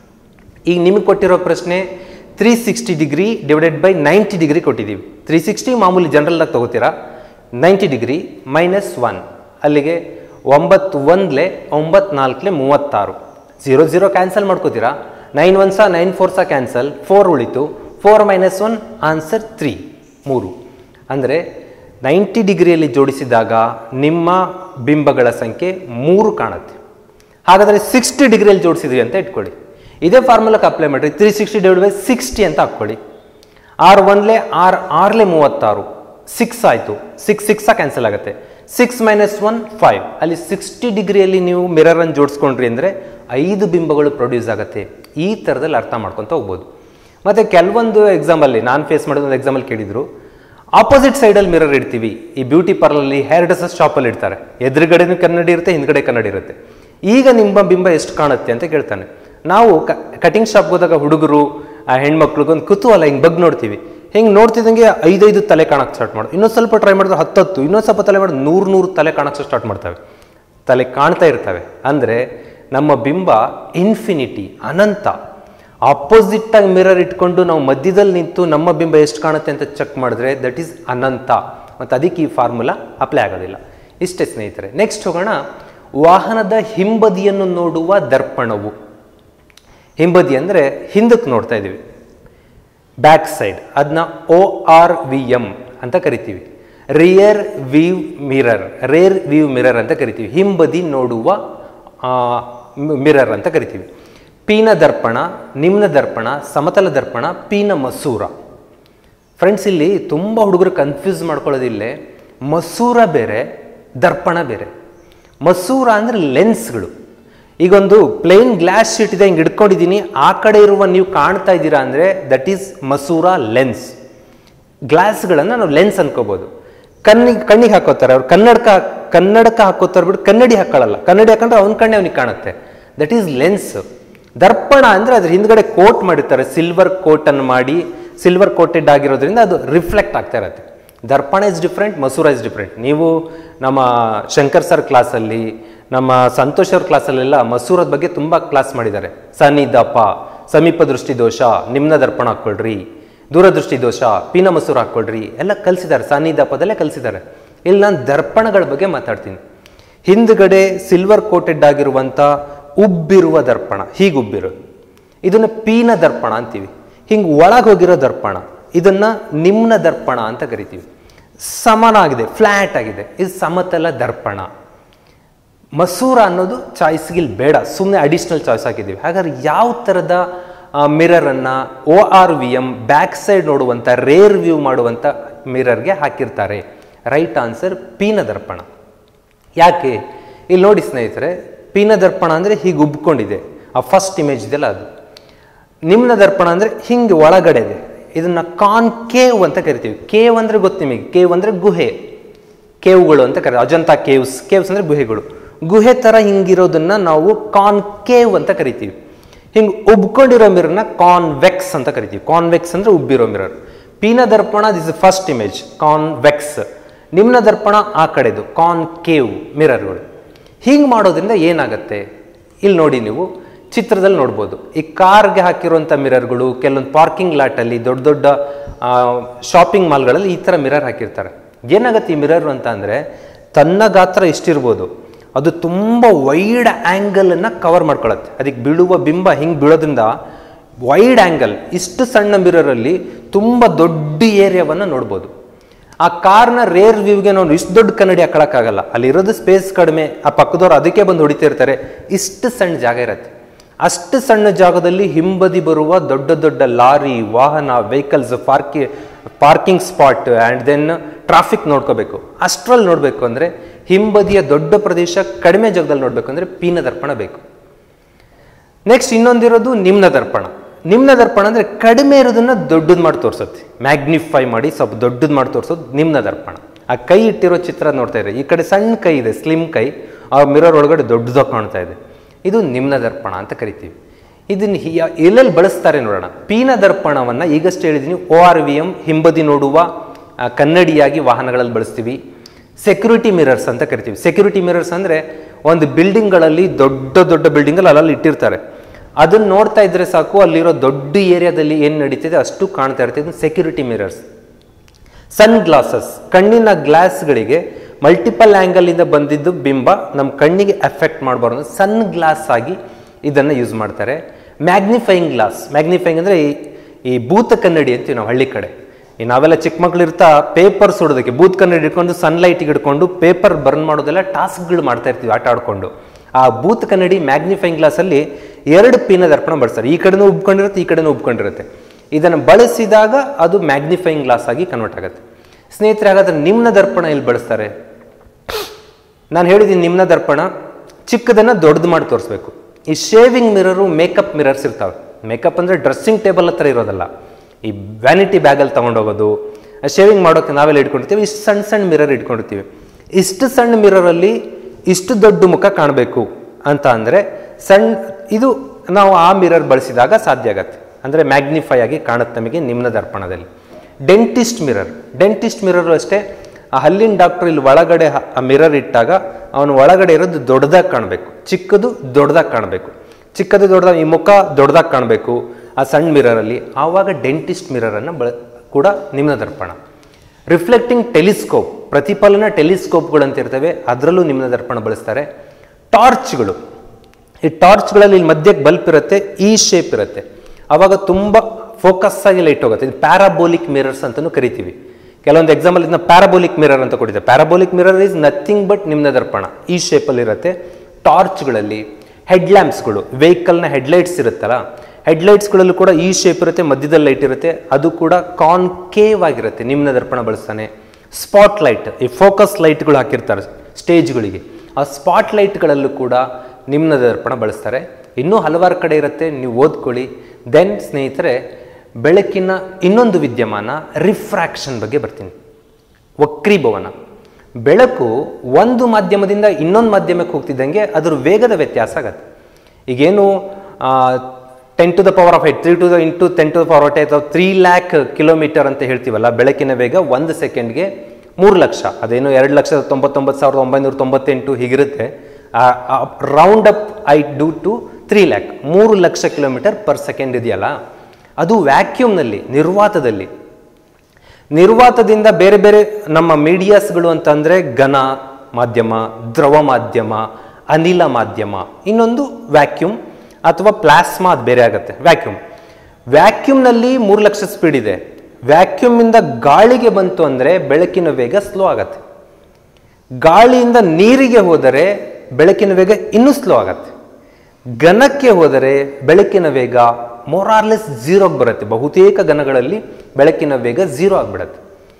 ಈಗ ನಿಮಗೆ ಕೊಟ್ಟಿರೋ ಪ್ರಶ್ನೆ three sixty degree divided by ninety degree ಕೊಟ್ಟಿದ್ದೀವಿ ತ್ರೀ ಸಿಕ್ಸ್ಟಿ ಮಾಮೂಲಿ ಜನರಲ್ಲಾಗಿ ತಗೋತೀರಾ ನೈಂಟಿ ಡಿಗ್ರಿ ಮೈನಸ್ ಒನ್ ಅಲ್ಲಿಗೆ ಒಂಬತ್ತು ಒಂದ್ಲೆ ಒಂಬತ್ತು ನಾಲ್ಕಲೆ ಮೂವತ್ತಾರು ಝೀರೋ ಝೀರೋ ಕ್ಯಾನ್ಸಲ್ ಮಾಡ್ಕೋತೀರಾ ನೈನ್ ಒನ್ ಸಹ ನೈನ್ ಫೋರ್ ಸಹ ಕ್ಯಾನ್ಸಲ್ ಫೋರ್ ಉಳಿತು four minus one answer three ಮೂರು ಅಂದರೆ ನೈಂಟಿ ಡಿಗ್ರಿಯಲ್ಲಿ ಜೋಡಿಸಿದಾಗ ನಿಮ್ಮ ಬಿಂಬಗಳ ಸಂಖ್ಯೆ ಮೂರು ಕಾಣುತ್ತೆ ಹಾಗಾದರೆ ಸಿಕ್ಸ್ಟಿ ಡಿಗ್ರಿಯಲ್ಲಿ ಜೋಡಿಸಿದ್ರಿ ಅಂತ ಇಟ್ಕೊಳ್ಳಿ ಇದೇ ಫಾರ್ಮುಲಾಕ್ಕೆ ಅಪ್ಲೈ ಮಾಡಿರಿ three sixty divide by sixty ಅಂತ ಹಾಕ್ಕೊಳ್ಳಿ ಆರ್ ಒನ್ಲೆ ಆರ್ ಆರ್ಲೆ ಮೂವತ್ತಾರು ಸಿಕ್ಸ್ ಆಯಿತು ಸಿಕ್ಸ್ ಸಿಕ್ಸ ಕ್ಯಾನ್ಸಲ್ ಆಗುತ್ತೆ ಸಿಕ್ಸ್ ಮೈನಸ್ ಒನ್ ಫೈವ್ ಅಲ್ಲಿ ಸಿಕ್ಸ್ಟಿ ಡಿಗ್ರಿಯಲ್ಲಿ ನೀವು ಮಿರರನ್ನು ಜೋಡಿಸ್ಕೊಂಡ್ರಿ ಅಂದರೆ ಐದು ಬಿಂಬಗಳು ಪ್ರೊಡ್ಯೂಸ್ ಆಗುತ್ತೆ ಈ ಥರದಲ್ಲಿ ಅರ್ಥ ಮಾಡ್ಕೊತ ಹೋಗ್ಬೋದು ಮತ್ತು ಕೆಲವೊಂದು ಎಕ್ಸಾಮಲ್ಲಿ ನಾನು ಫೇಸ್ ಮಾಡಿದ ಒಂದು ಎಕ್ಸಾಮಲ್ಲಿ ಕೇಳಿದರು ಆಪೋಸಿಟ್ ಸೈಡಲ್ಲಿ ಮಿರರ್ ಇಡ್ತೀವಿ ಈ ಬ್ಯೂಟಿ ಪಾರ್ಲರ್ಲಿ ಹೇರ್ ಡ್ರೆಸ್ಸಸ್ ಶಾಪಲ್ಲಿ ಇಡ್ತಾರೆ ಎದುರುಗಡೆನೂ ಕನ್ನಡಿ ಇರುತ್ತೆ ಹಿಂದ್ಗಡೆ ಕನ್ನಡಿ ಇರುತ್ತೆ ಈಗ ನಿಮ್ಮ ಬಿಂಬ ಎಷ್ಟು ಕಾಣುತ್ತೆ ಅಂತ ಕೇಳ್ತಾನೆ ನಾವು ಕಟಿಂಗ್ ಶಾಪ್ಗೆ ಹೋದಾಗ ಹುಡುಗರು ಆ ಹೆಣ್ಮಕ್ಳಿಗೊಂದು ಕುತೂಹಲ ಹಿಂಗೆ ಬಗ್ ನೋಡ್ತೀವಿ ಹಿಂಗೆ ನೋಡ್ತಿದ್ದಂಗೆ ಐದೈದು ತಲೆ ಕಾಣಕ್ಕೆ ಸ್ಟಾರ್ಟ್ ಮಾಡೋದು ಇನ್ನೊಂದು ಸ್ವಲ್ಪ ಟ್ರೈ ಮಾಡಿದ್ರೆ ಹತ್ತತ್ತು ಇನ್ನೊಂದು ಸ್ವಲ್ಪ ತಲೆ ಮಾಡಿದ್ರೆ ನೂರು ನೂರು ತಲೆ ಕಾಣಕ್ಕೆ ಸ್ಟಾರ್ಟ್ ಮಾಡ್ತವೆ ತಲೆ ಕಾಣ್ತಾ ಇರ್ತವೆ ಅಂದರೆ ನಮ್ಮ ಬಿಂಬ ಇನ್ಫಿನಿಟಿ ಅನಂತ ಆಪೋಸಿಟ್ ಆಗಿ ಮಿರರ್ ಇಟ್ಕೊಂಡು ನಾವು ಮಧ್ಯದಲ್ಲಿ ನಿಂತು ನಮ್ಮ ಬಿಂಬ ಎಷ್ಟು ಕಾಣುತ್ತೆ ಅಂತ ಚೆಕ್ ಮಾಡಿದ್ರೆ ದಟ್ ಈಸ್ ಅನಂತ ಮತ್ತು ಅದಕ್ಕೆ ಈ ಫಾರ್ಮುಲಾ ಅಪ್ಲೈ ಆಗೋದಿಲ್ಲ ಇಷ್ಟೇ ಸ್ನೇಹಿತರೆ ನೆಕ್ಸ್ಟ್ ಹೋಗೋಣ ವಾಹನದ ಹಿಂಬದಿಯನ್ನು ನೋಡುವ ದರ್ಪಣವು ಹಿಂಬದಿ ಅಂದರೆ ಹಿಂದಕ್ಕೆ ನೋಡ್ತಾ ಇದ್ದೀವಿ ಬ್ಯಾಕ್ ಸೈಡ್ ಅದನ್ನ ಒ ಆರ್ ವಿ ಎಮ್ ಅಂತ ಕರಿತೀವಿ rear view mirror rear view mirror ಅಂತ ಕರಿತೀವಿ ಹಿಂಬದಿ ನೋಡುವ ಮಿರರ್ ಅಂತ ಕರಿತೀವಿ ಪೀನ ದರ್ಪಣ ನಿಮ್ನ ದರ್ಪಣ ಸಮತಲ ದರ್ಪಣ ಪೀನ ಮಸೂರ ಫ್ರೆಂಡ್ಸ್ ಇಲ್ಲಿ ತುಂಬ ಹುಡುಗರು ಕನ್ಫ್ಯೂಸ್ ಮಾಡ್ಕೊಳ್ಳೋದಿಲ್ಲೇ ಮಸೂರ ಬೇರೆ ದರ್ಪಣ ಬೇರೆ ಮಸೂರ ಅಂದರೆ ಲೆನ್ಸ್ಗಳು ಈಗೊಂದು ಪ್ಲೇನ್ ಗ್ಲಾಸ್ ಶೀಟ್ ಇದೆ ಹಿಂಗೆ ಇಟ್ಕೊಂಡಿದ್ದೀನಿ ಆ ಕಡೆ ಇರುವ ನೀವು ಕಾಣ್ತಾ ಇದ್ದೀರಾ ಅಂದರೆ ದಟ್ ಈಸ್ ಮಸೂರ ಲೆನ್ಸ್ ಗ್ಲಾಸ್ಗಳನ್ನು ನಾವು ಲೆನ್ಸ್ ಅನ್ಕೋಬೋದು ಕಣ್ಣಿಗೆ ಕಣ್ಣಿಗೆ ಹಾಕೋತಾರೆ ಅವ್ರು ಕನ್ನಡಕ ಕನ್ನಡಕ ಹಾಕೋತಾರೆ ಬಿಟ್ಟು ಕನ್ನಡಿ ಹಾಕೊಳ್ಳಲ್ಲ ಕನ್ನಡಿ ಹಾಕೊಂಡ್ರೆ ಅವ್ನ ಕಣ್ಣೆ ಅವ್ನಿಗೆ ಕಾಣುತ್ತೆ ದಟ್ ಈಸ್ ಲೆನ್ಸ್ ದರ್ಪಣ ಅಂದರೆ ಅದ್ರ ಹಿಂದ್ಗಡೆ ಕೋಟ್ ಮಾಡಿರ್ತಾರೆ ಸಿಲ್ವರ್ ಕೋಟನ್ನು ಮಾಡಿ ಸಿಲ್ವರ್ ಕೋಟೆಡ್ ಆಗಿರೋದ್ರಿಂದ ಅದು ರಿಫ್ಲೆಕ್ಟ್ ಆಗ್ತಾ ಇರುತ್ತೆ ದರ್ಪಣ ಇಸ್ ಡಿಫ್ರೆಂಟ್ ಮಸೂರ ಇಸ್ ಡಿಫ್ರೆಂಟ್ ನೀವು ನಮ್ಮ ಶಂಕರ್ ಸರ್ ಕ್ಲಾಸಲ್ಲಿ ನಮ್ಮ ಸಂತೋಷ್ ಅವ್ರ ಕ್ಲಾಸಲ್ಲೆಲ್ಲ ಮಸೂರದ ಬಗ್ಗೆ ತುಂಬ ಕ್ಲಾಸ್ ಮಾಡಿದ್ದಾರೆ ಸನ್ನಿಧಪ ಸಮೀಪ ದೃಷ್ಟಿ ದೋಷ ನಿಮ್ನ ದರ್ಪಣ ಹಾಕ್ಕೊಳ್ರಿ ದೂರದೃಷ್ಟಿ ದೋಷ ಪೀನ ಮಸೂರ ಹಾಕ್ಕೊಳ್ರಿ ಎಲ್ಲ ಕಲಿಸಿದ್ದಾರೆ ಸನ್ನಿಧಪದಲ್ಲೇ ಕಲಿಸಿದ್ದಾರೆ ಇಲ್ಲಿ ನಾನು ದರ್ಪಣಗಳ ಬಗ್ಗೆ ಮಾತಾಡ್ತೀನಿ ಹಿಂದ್ಗಡೆ ಸಿಲ್ವರ್ ಕೋಟೆಡ್ ಆಗಿರುವಂಥ ಉಬ್ಬಿರುವ ದರ್ಪಣ ಹೀಗೆ ಉಬ್ಬಿರೋದು ಇದನ್ನ ಪೀನ ದರ್ಪಣ ಅಂತೀವಿ ಹಿಂಗೆ ಒಳಗೆ ಹೋಗಿರೋ ದರ್ಪಣ ಇದನ್ನ ನಿಮ್ನ ದರ್ಪಣ ಅಂತ ಕರಿತೀವಿ ಸಮಾನ ಆಗಿದೆ ಫ್ಲ್ಯಾಟ್ ಆಗಿದೆ ಇದು ಸಮತಲ ದರ್ಪಣ ಮಸೂರ ಅನ್ನೋದು ಚಾಯ್ಸ್ಗೆ ಇಲ್ಲಿ ಬೇಡ ಸುಮ್ಮನೆ ಅಡಿಷ್ನಲ್ ಚಾಯ್ಸ್ ಹಾಕಿದ್ದೀವಿ ಹಾಗಾದ್ರೆ ಯಾವ ಥರದ ಮಿರರನ್ನು O R V M back side ನೋಡುವಂಥ ರೇರ್ ವ್ಯೂ ಮಾಡುವಂಥ ಮಿರರ್ಗೆ ಹಾಕಿರ್ತಾರೆ ರೈಟ್ ಆನ್ಸರ್ ಪೀನ ದರ್ಪಣ ಯಾಕೆ ಇಲ್ಲಿ ನೋಡಿ ಸ್ನೇಹಿತರೆ ಪೀನ ದರ್ಪಣ ಅಂದರೆ ಹೀಗೆ ಉಬ್ಕೊಂಡಿದೆ ಆ ಫಸ್ಟ್ ಇಮೇಜ್ ಇದೆಯಲ್ಲ ಅದು ನಿಮ್ನ ದರ್ಪಣ ಅಂದರೆ ಹಿಂಗೆ ಒಳಗಡೆ ಇದೆ ಇದನ್ನ ಕಾನ್ಕೇವ್ ಅಂತ ಕರಿತೀವಿ ಕೇವ್ ಅಂದರೆ ಗೊತ್ತು ನಿಮಗೆ ಕೇವ್ ಅಂದರೆ ಗುಹೆ ಕೇವ್ಗಳು ಅಂತ ಕರೀತಾರೆ ಅಜಂತಾ ಕೇವ್ಸ್ ಕೇವ್ಸ್ ಅಂದರೆ ಗುಹೆಗಳು ಗುಹೆ ಥರ ಹಿಂಗಿರೋದನ್ನ ನಾವು ಕಾನ್ಕೇವ್ ಅಂತ ಕರಿತೀವಿ ಹಿಂಗೆ ಉಬ್ಕೊಂಡಿರೋ ಮಿರರ್ನ ಕಾನ್ವೆಕ್ಸ್ ಅಂತ ಕರಿತೀವಿ ಕಾನ್ವೆಕ್ಸ್ ಅಂದರೆ ಉಬ್ಬಿರೋ ಮಿರರ್ ಪೀನ ದರ್ಪಣ ದಿಸ್ ಫಸ್ಟ್ ಇಮೇಜ್ ಕಾನ್ವೆಕ್ಸ್ ನಿಮ್ನ ದರ್ಪಣ ಆ ಕಡೆದು ಕಾನ್ಕೇವ್ ಮಿರರ್ಗಳು ಹಿಂಗೆ ಮಾಡೋದ್ರಿಂದ ಏನಾಗುತ್ತೆ ಇಲ್ಲಿ ನೋಡಿ ನೀವು ಚಿತ್ರದಲ್ಲಿ ನೋಡ್ಬೋದು ಈ ಕಾರ್ಗೆ ಹಾಕಿರುವಂಥ ಮಿರರ್ಗಳು ಕೆಲವೊಂದು ಪಾರ್ಕಿಂಗ್ ಲಾಟಲ್ಲಿ ದೊಡ್ಡ ದೊಡ್ಡ ಶಾಪಿಂಗ್ ಮಾಲ್ಗಳಲ್ಲಿ ಈ ಥರ ಮಿರರ್ ಹಾಕಿರ್ತಾರೆ ಏನಾಗುತ್ತೆ ಈ ಮಿರರ್ ಅಂತ ಅಂದರೆ ತನ್ನ ಗಾತ್ರ ಎಷ್ಟಿರ್ಬೋದು ಅದು ತುಂಬ ವೈಡ್ ಆ್ಯಂಗಲನ್ನು ಕವರ್ ಮಾಡ್ಕೊಳ್ಳುತ್ತೆ ಅದಕ್ಕೆ ಬೀಳುವ ಬಿಂಬ ಹಿಂಗೆ ಬೀಳೋದ್ರಿಂದ ವೈಡ್ ಆ್ಯಂಗಲ್ ಇಷ್ಟು ಸಣ್ಣ ಮಿರರಲ್ಲಿ ತುಂಬ ದೊಡ್ಡ ಏರಿಯಾವನ್ನು ನೋಡ್ಬೋದು ಆ ಕಾರ್ನ ರೇರ್ ವ್ಯೂಗೆ ನಾವು ಇಷ್ಟು ದೊಡ್ಡ ಕನ್ನಡಿ ಹಾಕೊಳಕ್ಕಾಗಲ್ಲ ಅಲ್ಲಿರೋದು ಸ್ಪೇಸ್ ಕಡಿಮೆ ಆ ಪಕ್ಕದವ್ರು ಅದಕ್ಕೆ ಬಂದು ಹೊಡಿತಿರ್ತಾರೆ ಇಷ್ಟು ಸಣ್ಣ ಜಾಗ ಇರತ್ತೆ ಅಷ್ಟು ಸಣ್ಣ ಜಾಗದಲ್ಲಿ ಹಿಂಬದಿ ಬರುವ ದೊಡ್ಡ ದೊಡ್ಡ ಲಾರಿ ವಾಹನ ವೆಹಿಕಲ್ಸ್ ಪಾರ್ಕಿ parking spot and then traffic ನೋಡ್ಕೋಬೇಕು ಅಷ್ಟರಲ್ಲಿ ನೋಡಬೇಕು ಅಂದರೆ ಹಿಂಬದಿಯ ದೊಡ್ಡ ಪ್ರದೇಶ ಕಡಿಮೆ ಜಾಗದಲ್ಲಿ ನೋಡಬೇಕು ಅಂದರೆ ಪೀನ ದರ್ಪಣ ಬೇಕು ನೆಕ್ಸ್ಟ್ ಇನ್ನೊಂದಿರೋದು ನಿಮ್ನ ದರ್ಪಣ ನಿಮ್ನ ದರ್ಪಣ ಅಂದರೆ ಕಡಿಮೆ ಇರೋದನ್ನ ದೊಡ್ಡದು ಮಾಡಿ ತೋರಿಸುತ್ತೆ ಮ್ಯಾಗ್ನಿಫೈ ಮಾಡಿ ಸ್ವಲ್ಪ ದೊಡ್ಡದು ಮಾಡಿ ತೋರಿಸೋದು ನಿಮ್ನ ದರ್ಪಣ ಆ ಕೈ ಇಟ್ಟಿರೋ ಚಿತ್ರ ನೋಡ್ತಾ ಇದ್ರೆ ಈ ಕಡೆ ಸಣ್ಣ ಕೈ ಇದೆ ಸ್ಲಿಮ್ ಕೈ ಆ ಮಿರರ್ ಒಳಗಡೆ ದೊಡ್ಡದಾಗಿ ಕಾಣ್ತಾ ಇದೆ ಇದು ನಿಮ್ನ ದರ್ಪಣ ಅಂತ ಕರಿತೀವಿ ಇದನ್ನ ಹಿ- ಎಲ್ಲೆಲ್ಲಿ ಬಳಸ್ತಾರೆ ನೋಡೋಣ ಪೀನ ದರ್ಪಣವನ್ನು ಈಗಷ್ಟೇ ಹೇಳಿದ್ದೀನಿ ಓ ಆರ್ ವಿ ಎಂ ಹಿಂಬದಿ ನೋಡುವ ಆ, ಕನ್ನಡಿಯಾಗಿ ವಾಹನಗಳಲ್ಲಿ ಬಳಸ್ತೀವಿ ಸೆಕ್ಯೂರಿಟಿ ಮಿರರ್ಸ್ ಅಂತ ಕರಿತೀವಿ ಸೆಕ್ಯೂರಿಟಿ ಮಿರರ್ಸ್ ಅಂದರೆ ಒಂದು ಬಿಲ್ಡಿಂಗ್ಗಳಲ್ಲಿ ದೊಡ್ಡ ದೊಡ್ಡ ಬಿಲ್ಡಿಂಗಲ್ಲಿ ಅಲ್ಲಲ್ಲಿ ಇಟ್ಟಿರ್ತಾರೆ ಅದನ್ನ ನೋಡ್ತಾ ಇದ್ರೆ ಸಾಕು ಅಲ್ಲಿರೋ ದೊಡ್ಡ ಏರಿಯಾದಲ್ಲಿ ಏನು ನಡೀತಿದೆ ಅಷ್ಟು ಕಾಣ್ತಾ ಇರ್ತದೆ ಸೆಕ್ಯೂರಿಟಿ ಮಿರರ್ಸ್ ಸನ್ ಗ್ಲಾಸಸ್ ಕಣ್ಣಿನ ಗ್ಲಾಸ್ಗಳಿಗೆ ಮಲ್ಟಿಪಲ್ ಆ್ಯಂಗಲಿಂದ ಬಂದಿದ್ದು ಬಿಂಬ ನಮ್ಮ ಕಣ್ಣಿಗೆ ಎಫೆಕ್ಟ್ ಮಾಡಬಾರ್ದು ಸನ್ ಗ್ಲಾಸ್ ಆಗಿ ಇದನ್ನು ಯೂಸ್ ಮಾಡ್ತಾರೆ ಮ್ಯಾಗ್ನಿಫೈಯಿಂಗ್ ಗ್ಲಾಸ್ ಮ್ಯಾಗ್ನಿಫೈಯಿಂಗ್ ಅಂದರೆ ಈ ಈ ಭೂತ ಕನ್ನಡಿ ಅಂತೀವಿ ನಾವು ಹಳ್ಳಿ ಕಡೆ ಈ ನಾವೆಲ್ಲ ಚಿಕ್ಕ ಮಕ್ಳು ಇರ್ತಾ ಪೇಪರ್ ಸುಡೋದಕ್ಕೆ ಬೂತ್ ಕನ್ನಡಿ ಹಿಡ್ಕೊಂಡು ಸನ್ಲೈಟಿಗೆ ಹಿಡ್ಕೊಂಡು ಪೇಪರ್ ಬರ್ನ್ ಮಾಡೋದೆಲ್ಲ ಟಾಸ್ಕ್ಗಳು ಮಾಡ್ತಾ ಇರ್ತೀವಿ ಆಟ ಆಡ್ಕೊಂಡು ಆ ಬೂತ್ ಕನ್ನಡಿ ಮ್ಯಾಗ್ನಿಫೈಯಿಂಗ್ ಗ್ಲಾಸಲ್ಲಿ ಎರಡು ಪಿನ ದರ್ಪಣ ಬಳಸ್ತಾರೆ ಈ ಕಡೆನೂ ಉಬ್ಕೊಂಡಿರುತ್ತೆ ಈ ಕಡೆನೂ ಉಬ್ಕೊಂಡಿರುತ್ತೆ ಇದನ್ನು ಬಳಸಿದಾಗ ಅದು ಮ್ಯಾಗ್ನಿಫೈಯಿಂಗ್ ಗ್ಲಾಸ್ ಆಗಿ ಕನ್ವರ್ಟ್ ಆಗುತ್ತೆ ಸ್ನೇಹಿತರೆ ಹಾಗಾದ್ರೆ ನಿಮ್ನ ದರ್ಪಣ ಇಲ್ಲಿ ಬಳಸ್ತಾರೆ ನಾನು ಹೇಳಿದ್ದೀನಿ ನಿಮ್ನ ದರ್ಪಣ ಚಿಕ್ಕದನ್ನು ದೊಡ್ಡದು ಮಾಡಿ ತೋರಿಸ್ಬೇಕು ಈ ಶೇವಿಂಗ್ ಮಿರರು ಮೇಕಪ್ ಮಿರರ್ಸ್ ಇರ್ತಾವೆ ಮೇಕಪ್ ಅಂದರೆ ಡ್ರೆಸ್ಸಿಂಗ್ ಟೇಬಲ್ ಹತ್ರ ಇರೋದಲ್ಲ ಈ ವ್ಯಾನಿಟಿ ಬ್ಯಾಗಲ್ಲಿ ತೊಗೊಂಡೋಗೋದು ಶೇವಿಂಗ್ ಮಾಡೋಕ್ಕೆ ನಾವೆಲ್ಲ ಇಟ್ಕೊಂಡಿರ್ತೀವಿ ಇಷ್ಟು ಸಣ್ಣ ಸಣ್ಣ ಮಿರರ್ ಇಟ್ಕೊಂಡಿರ್ತೀವಿ ಇಷ್ಟು ಸಣ್ಣ ಮಿರರಲ್ಲಿ ಇಷ್ಟು ದೊಡ್ಡ ಮುಖ ಕಾಣಬೇಕು ಅಂತ ಅಂದರೆ ಸಣ್ಣ ಇದು ನಾವು ಆ ಮಿರರ್ ಬಳಸಿದಾಗ ಸಾಧ್ಯ ಆಗತ್ತೆ ಅಂದರೆ ಮ್ಯಾಗ್ನಿಫೈ ಆಗಿ ಕಾಣುತ್ತೆ ನಮಗೆ ನಿಮ್ನ ದರ್ಪಣದಲ್ಲಿ ಡೆಂಟಿಸ್ಟ್ ಮಿರರ್ ಡೆಂಟಿಸ್ಟ್ ಮಿರರು ಅಷ್ಟೇ ಆ ಹಲ್ಲಿನ ಡಾಕ್ಟರ್ ಇಲ್ಲಿ ಒಳಗಡೆ ಹ- ಆ ಮಿರರ್ ಇಟ್ಟಾಗ ಅವನು ಒಳಗಡೆ ಇರೋದು ದೊಡ್ಡದಾಗಿ ಕಾಣಬೇಕು ಚಿಕ್ಕದು ದೊಡ್ಡದಾಗಿ ಕಾಣಬೇಕು ಚಿಕ್ಕದು ದೊಡ್ಡದಾಗಿ ಈ ಮುಖ ದೊಡ್ಡದಾಗಿ ಕಾಣಬೇಕು ಆ ಸಣ್ಣ ಮಿರರಲ್ಲಿ ಆವಾಗ ಡೆಂಟಿಸ್ಟ್ ಮಿರರನ್ನು ಬಳ ಕೂಡ ನಿಮ್ನ ದರ್ಪಣ ರಿಫ್ಲೆಕ್ಟಿಂಗ್ ಟೆಲಿಸ್ಕೋಪ್ ಪ್ರತಿಫಲನ ಟೆಲಿಸ್ಕೋಪ್ಗಳು ಅಂತ ಇರ್ತವೆ ಅದರಲ್ಲೂ ನಿಮ್ನ ದರ್ಪಣ ಬಳಸ್ತಾರೆ ಟಾರ್ಚ್ಗಳು ಈ ಟಾರ್ಚ್ಗಳಲ್ಲಿ ಇಲ್ಲಿ ಮಧ್ಯಕ್ಕೆ ಬಲ್ಪ್ ಇರುತ್ತೆ ಈ ಶೇಪ್ ಇರುತ್ತೆ ಆವಾಗ ತುಂಬ ಫೋಕಸ್ ಆಗಿ ಲೈಟ್ ಹೋಗುತ್ತೆ ಇದು ಪ್ಯಾರಾಬೋಲಿಕ್ ಮಿರರ್ಸ್ ಅಂತಲೂ ಕರಿತೀವಿ ಕೆಲವೊಂದು ಎಕ್ಸಾಂಪಲ್ ಇದನ್ನ ಪ್ಯಾರಾಬೋಲಿಕ್ ಮಿರರ್ ಅಂತ ಕೊಟ್ಟಿದ್ದಾರೆ parabolic mirror is nothing but ನಿಮ್ನ ದರ್ಪಣ ಈ ಶೇಪಲ್ಲಿ ಇರುತ್ತೆ ಟಾರ್ಚ್ಗಳಲ್ಲಿ ಹೆಡ್ ಲ್ಯಾಂಪ್ಸ್ಗಳು ವೆಹಿಕಲ್ನ ಹೆಡ್ಲೈಟ್ಸ್ ಇರುತ್ತಲ್ಲ ಹೆಡ್ಲೈಟ್ಸ್ಗಳಲ್ಲೂ ಕೂಡ ಈ ಶೇಪ್ ಇರುತ್ತೆ ಮಧ್ಯದಲ್ಲಿ ಲೈಟ್ ಇರುತ್ತೆ ಅದು ಕೂಡ ಕಾನ್ಕೇವ್ ಆಗಿರುತ್ತೆ ನಿಮ್ನ ದರ್ಪಣ ಬಳಸ್ತಾನೆ ಸ್ಪಾಟ್ ಲೈಟ್ ಈ ಫೋಕಸ್ ಲೈಟ್ಗಳು ಹಾಕಿರ್ತಾರೆ ಸ್ಟೇಜ್ಗಳಿಗೆ ಆ ಸ್ಪಾಟ್ ಲೈಟ್ಗಳಲ್ಲೂ ಕೂಡ ನಿಮ್ನ ದರ್ಪಣ ಬಳಸ್ತಾರೆ ಇನ್ನೂ ಹಲವಾರು ಕಡೆ ಇರುತ್ತೆ ನೀವು ಓದ್ಕೊಳ್ಳಿ ದೆನ್ ಸ್ನೇಹಿತರೆ ಬೆಳಕಿನ ಇನ್ನೊಂದು ವಿದ್ಯಮಾನ ರಿಫ್ರಾಕ್ಷನ್ ಬಗ್ಗೆ ಬರ್ತೀನಿ ವಕ್ರೀಭವನ ಬೆಳಕು ಒಂದು ಮಾಧ್ಯಮದಿಂದ ಇನ್ನೊಂದು ಮಾಧ್ಯಮಕ್ಕೆ ಹೋಗ್ತಿದ್ದಂಗೆ ಅದ್ರ ವೇಗದ ವ್ಯತ್ಯಾಸ ಆಗತ್ತೆ ಈಗೇನು ten to the power of eight three to the into ten to the power of ಅಥವಾ ತ್ರೀ ಲ್ಯಾಕ್ ಕಿಲೋಮೀಟರ್ ಅಂತ ಹೇಳ್ತೀವಲ್ಲ ಬೆಳಕಿನ ವೇಗ ಒಂದು ಸೆಕೆಂಡ್ಗೆ ಮೂರು ಲಕ್ಷ ಅದೇನು ಎರಡು ಲಕ್ಷದ ತೊಂಬತ್ತೊಂಬತ್ತು ಸಾವಿರದ ಒಂಬೈನೂರ ತೊಂಬತ್ತೆಂಟು ಹೀಗಿರುತ್ತೆ round up I do to three lakh ಮೂರು ಲಕ್ಷ ಕಿಲೋಮೀಟರ್ ಪರ್ ಸೆಕೆಂಡ್ ಇದೆಯಲ್ಲ ಅದು ವ್ಯಾಕ್ಯೂಮ್ನಲ್ಲಿ ನಿರ್ವಾತದಲ್ಲಿ ನಿರ್ವಾತದಿಂದ ಬೇರೆ ಬೇರೆ ನಮ್ಮ ಮೀಡಿಯಾಸ್ಗಳು ಅಂತಂದರೆ ಘನ ಮಾಧ್ಯಮ ದ್ರವ ಮಾಧ್ಯಮ ಅನಿಲ ಮಾಧ್ಯಮ ಇನ್ನೊಂದು ವ್ಯಾಕ್ಯೂಮ್ ಅಥವಾ ಪ್ಲಾಸ್ಮಾ ಅದು ಬೇರೆ ಆಗುತ್ತೆ ವ್ಯಾಕ್ಯೂಮ್ ವ್ಯಾಕ್ಯೂಮ್ನಲ್ಲಿ ಮೂರು ಲಕ್ಷ ಸ್ಪೀಡ್ ಇದೆ ವ್ಯಾಕ್ಯೂಮಿಂದ ಗಾಳಿಗೆ ಬಂತು ಅಂದರೆ ಬೆಳಕಿನ ವೇಗ ಸ್ಲೋ ಆಗತ್ತೆ ಗಾಳಿಯಿಂದ ನೀರಿಗೆ ಹೋದರೆ ಬೆಳಕಿನ ವೇಗ ಇನ್ನೂ ಸ್ಲೋ ಆಗತ್ತೆ ಘನಕ್ಕೆ ಹೋದರೆ ಬೆಳಕಿನ ವೇಗ ಮೋರಾರ್ಲೆಸ್ ಝೀರೋಗೆ ಬರುತ್ತೆ ಬಹುತೇಕ ಘನಗಳಲ್ಲಿ ಬೆಳಕಿನ ವೇಗ ಝೀರೋ ಆಗಿಬಿಡುತ್ತೆ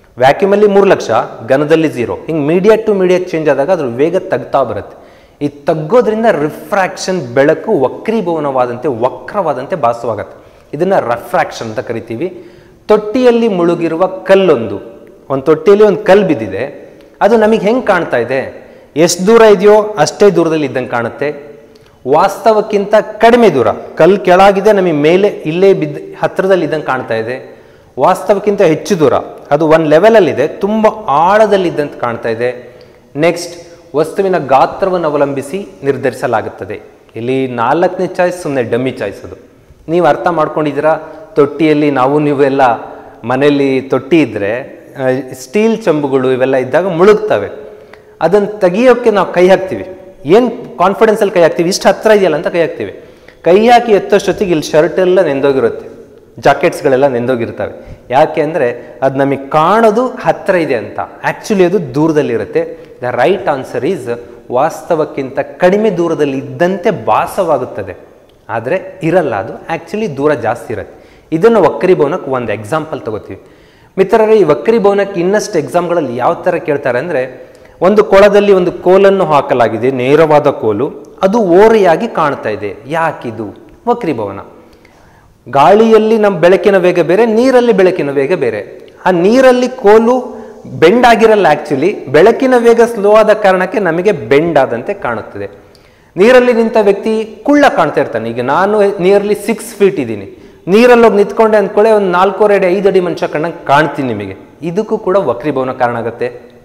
ವ್ಯಾಕ್ಯೂಮಲ್ಲಿ ಮೂರು ಲಕ್ಷ ಘನದಲ್ಲಿ ಝೀರೋ ಹಿಂಗೆ ಮೀಡಿಯಾ ಟು ಮೀಡಿಯಾ ಚೇಂಜ್ ಆದಾಗ ಅದ್ರ ವೇಗ ತಗ್ತಾ ಬರುತ್ತೆ ಈ ತಗ್ಗೋದ್ರಿಂದ ರಿಫ್ರಾಕ್ಷನ್ ಬೆಳಕು ವಕ್ರೀಭವನವಾದಂತೆ ವಕ್ರವಾದಂತೆ ಭಾಸವಾಗತ್ತೆ ಇದನ್ನು ರೆಫ್ರಾಕ್ಷನ್ ಅಂತ ಕರಿತೀವಿ ತೊಟ್ಟಿಯಲ್ಲಿ ಮುಳುಗಿರುವ ಕಲ್ಲೊಂದು ಒಂದು ತೊಟ್ಟಿಯಲ್ಲಿ ಒಂದು ಕಲ್ಲು ಬಿದ್ದಿದೆ ಅದು ನಮಗೆ ಹೆಂಗೆ ಕಾಣ್ತಾ ಇದೆ ಎಷ್ಟು ದೂರ ಇದೆಯೋ ಅಷ್ಟೇ ದೂರದಲ್ಲಿ ಇದ್ದಂಗೆ ಕಾಣುತ್ತೆ ವಾಸ್ತವಕ್ಕಿಂತ ಕಡಿಮೆ ದೂರ ಕಲ್ಲು ಕೆಳಗಿದೆ ನಮಗೆ ಮೇಲೆ ಇಲ್ಲೇ ಬಿದ್ದ ಹತ್ತಿರದಲ್ಲಿ ಇದ್ದಂಗೆ ಕಾಣ್ತಾ ಇದೆ ವಾಸ್ತವಕ್ಕಿಂತ ಹೆಚ್ಚು ದೂರ ಅದು ಒಂದು ಲೆವೆಲಲ್ಲಿದೆ ತುಂಬ ಆಳದಲ್ಲಿದ್ದಂತೆ ಕಾಣ್ತಾ ಇದೆ ನೆಕ್ಸ್ಟ್ ವಸ್ತುವಿನ ಗಾತ್ರವನ್ನು ಅವಲಂಬಿಸಿ ನಿರ್ಧರಿಸಲಾಗುತ್ತದೆ ಇಲ್ಲಿ ನಾಲ್ಕನೇ ಚಾಯ್ಸ್ ಸುಮ್ಮನೆ ಡಮ್ಮಿ ಚಾಯ್ಸ್ ಅದು ನೀವು ಅರ್ಥ ಮಾಡ್ಕೊಂಡಿದ್ದೀರಾ ತೊಟ್ಟಿಯಲ್ಲಿ ನಾವು ನೀವೆಲ್ಲ ಮನೆಯಲ್ಲಿ ತೊಟ್ಟಿ ಇದ್ದರೆ ಸ್ಟೀಲ್ ಚಂಬುಗಳು ಇವೆಲ್ಲ ಇದ್ದಾಗ ಮುಳುಗ್ತವೆ ಅದನ್ನು ತೆಗಿಯೋಕ್ಕೆ ನಾವು ಕೈ ಹಾಕ್ತೀವಿ ಏನು ಕಾನ್ಫಿಡೆನ್ಸಲ್ಲಿ ಕೈ ಹಾಕ್ತೀವಿ ಇಷ್ಟು ಹತ್ರ ಇದೆಯಲ್ಲ ಅಂತ ಕೈ ಹಾಕ್ತೀವಿ ಕೈ ಹಾಕಿ ಎತ್ತೋಷ್ಟೊತ್ತಿಗೆ ಇಲ್ಲಿ ಶರ್ಟ್ ಎಲ್ಲ ನೆಂದೋಗಿರುತ್ತೆ ಜಾಕೆಟ್ಸ್ಗಳೆಲ್ಲ ನೆಂದೋಗಿರ್ತವೆ ಯಾಕೆ ಅಂದರೆ ಅದು ನಮಗೆ ಕಾಣೋದು ಹತ್ತಿರ ಇದೆ ಅಂತ ಆ್ಯಕ್ಚುಲಿ ಅದು ದೂರದಲ್ಲಿರುತ್ತೆ ದ ರೈಟ್ ಆನ್ಸರ್ ಈಸ್ ವಾಸ್ತವಕ್ಕಿಂತ ಕಡಿಮೆ ದೂರದಲ್ಲಿ ಇದ್ದಂತೆ ಭಾಸವಾಗುತ್ತದೆ ಆದರೆ ಇರಲ್ಲ ಅದು ಆ್ಯಕ್ಚುಲಿ ದೂರ ಜಾಸ್ತಿ ಇರುತ್ತೆ ಇದನ್ನು ವಕ್ರೀಭವನಕ್ಕೆ ಒಂದು ಎಕ್ಸಾಂಪಲ್ ತಗೋತೀವಿ ಮಿತ್ರರೇ ಈ ವಕ್ರೀಭವನಕ್ಕೆ ಇನ್ನಷ್ಟು ಎಕ್ಸಾಮ್ಗಳಲ್ಲಿ ಯಾವ ಥರ ಕೇಳ್ತಾರೆ ಅಂದರೆ ಒಂದು ಕೊಳದಲ್ಲಿ ಒಂದು ಕೋಲನ್ನು ಹಾಕಲಾಗಿದೆ ನೇರವಾದ ಕೋಲು ಅದು ಓರೆಯಾಗಿ ಕಾಣ್ತಾ ಇದೆ ಯಾಕಿದು ವಕ್ರೀಭವನ ಗಾಳಿಯಲ್ಲಿ ನಮ್ಮ ಬೆಳಕಿನ ವೇಗ ಬೇರೆ ನೀರಲ್ಲಿ ಬೆಳಕಿನ ವೇಗ ಬೇರೆ ಆ ನೀರಲ್ಲಿ ಕೋಲು ಬೆಂಡ್ ಆಗಿರಲ್ಲ ಆ್ಯಕ್ಚುಲಿ ಬೆಳಕಿನ ವೇಗ ಸ್ಲೋ ಆದ ಕಾರಣಕ್ಕೆ ನಮಗೆ ಬೆಂಡ್ ಆದಂತೆ ಕಾಣುತ್ತದೆ ನೀರಲ್ಲಿ ನಿಂತ ವ್ಯಕ್ತಿ ಕುಳ್ಳ ಕಾಣ್ತಾ ಇರ್ತಾನೆ ಈಗ ನಾನು ನಿಯರ್ಲಿ ಸಿಕ್ಸ್ ಫೀಟ್ ಇದ್ದೀನಿ ನೀರಲ್ಲಿ ಹೋಗಿ ನಿಂತ್ಕೊಂಡೆ ಅಂದ್ಕೊಳ್ಳೆ ಒಂದು ನಾಲ್ಕೂವರೆ ಅಡಿ ಐದು ಅಡಿ ಮನುಷ್ಯ ಕಣ್ಣಂಗೆ ಕಾಣ್ತೀನಿ ನಿಮಗೆ ಇದಕ್ಕೂ ಕೂಡ ವಕ್ರೀಭವನ ಕಾರಣ ಆಗುತ್ತೆ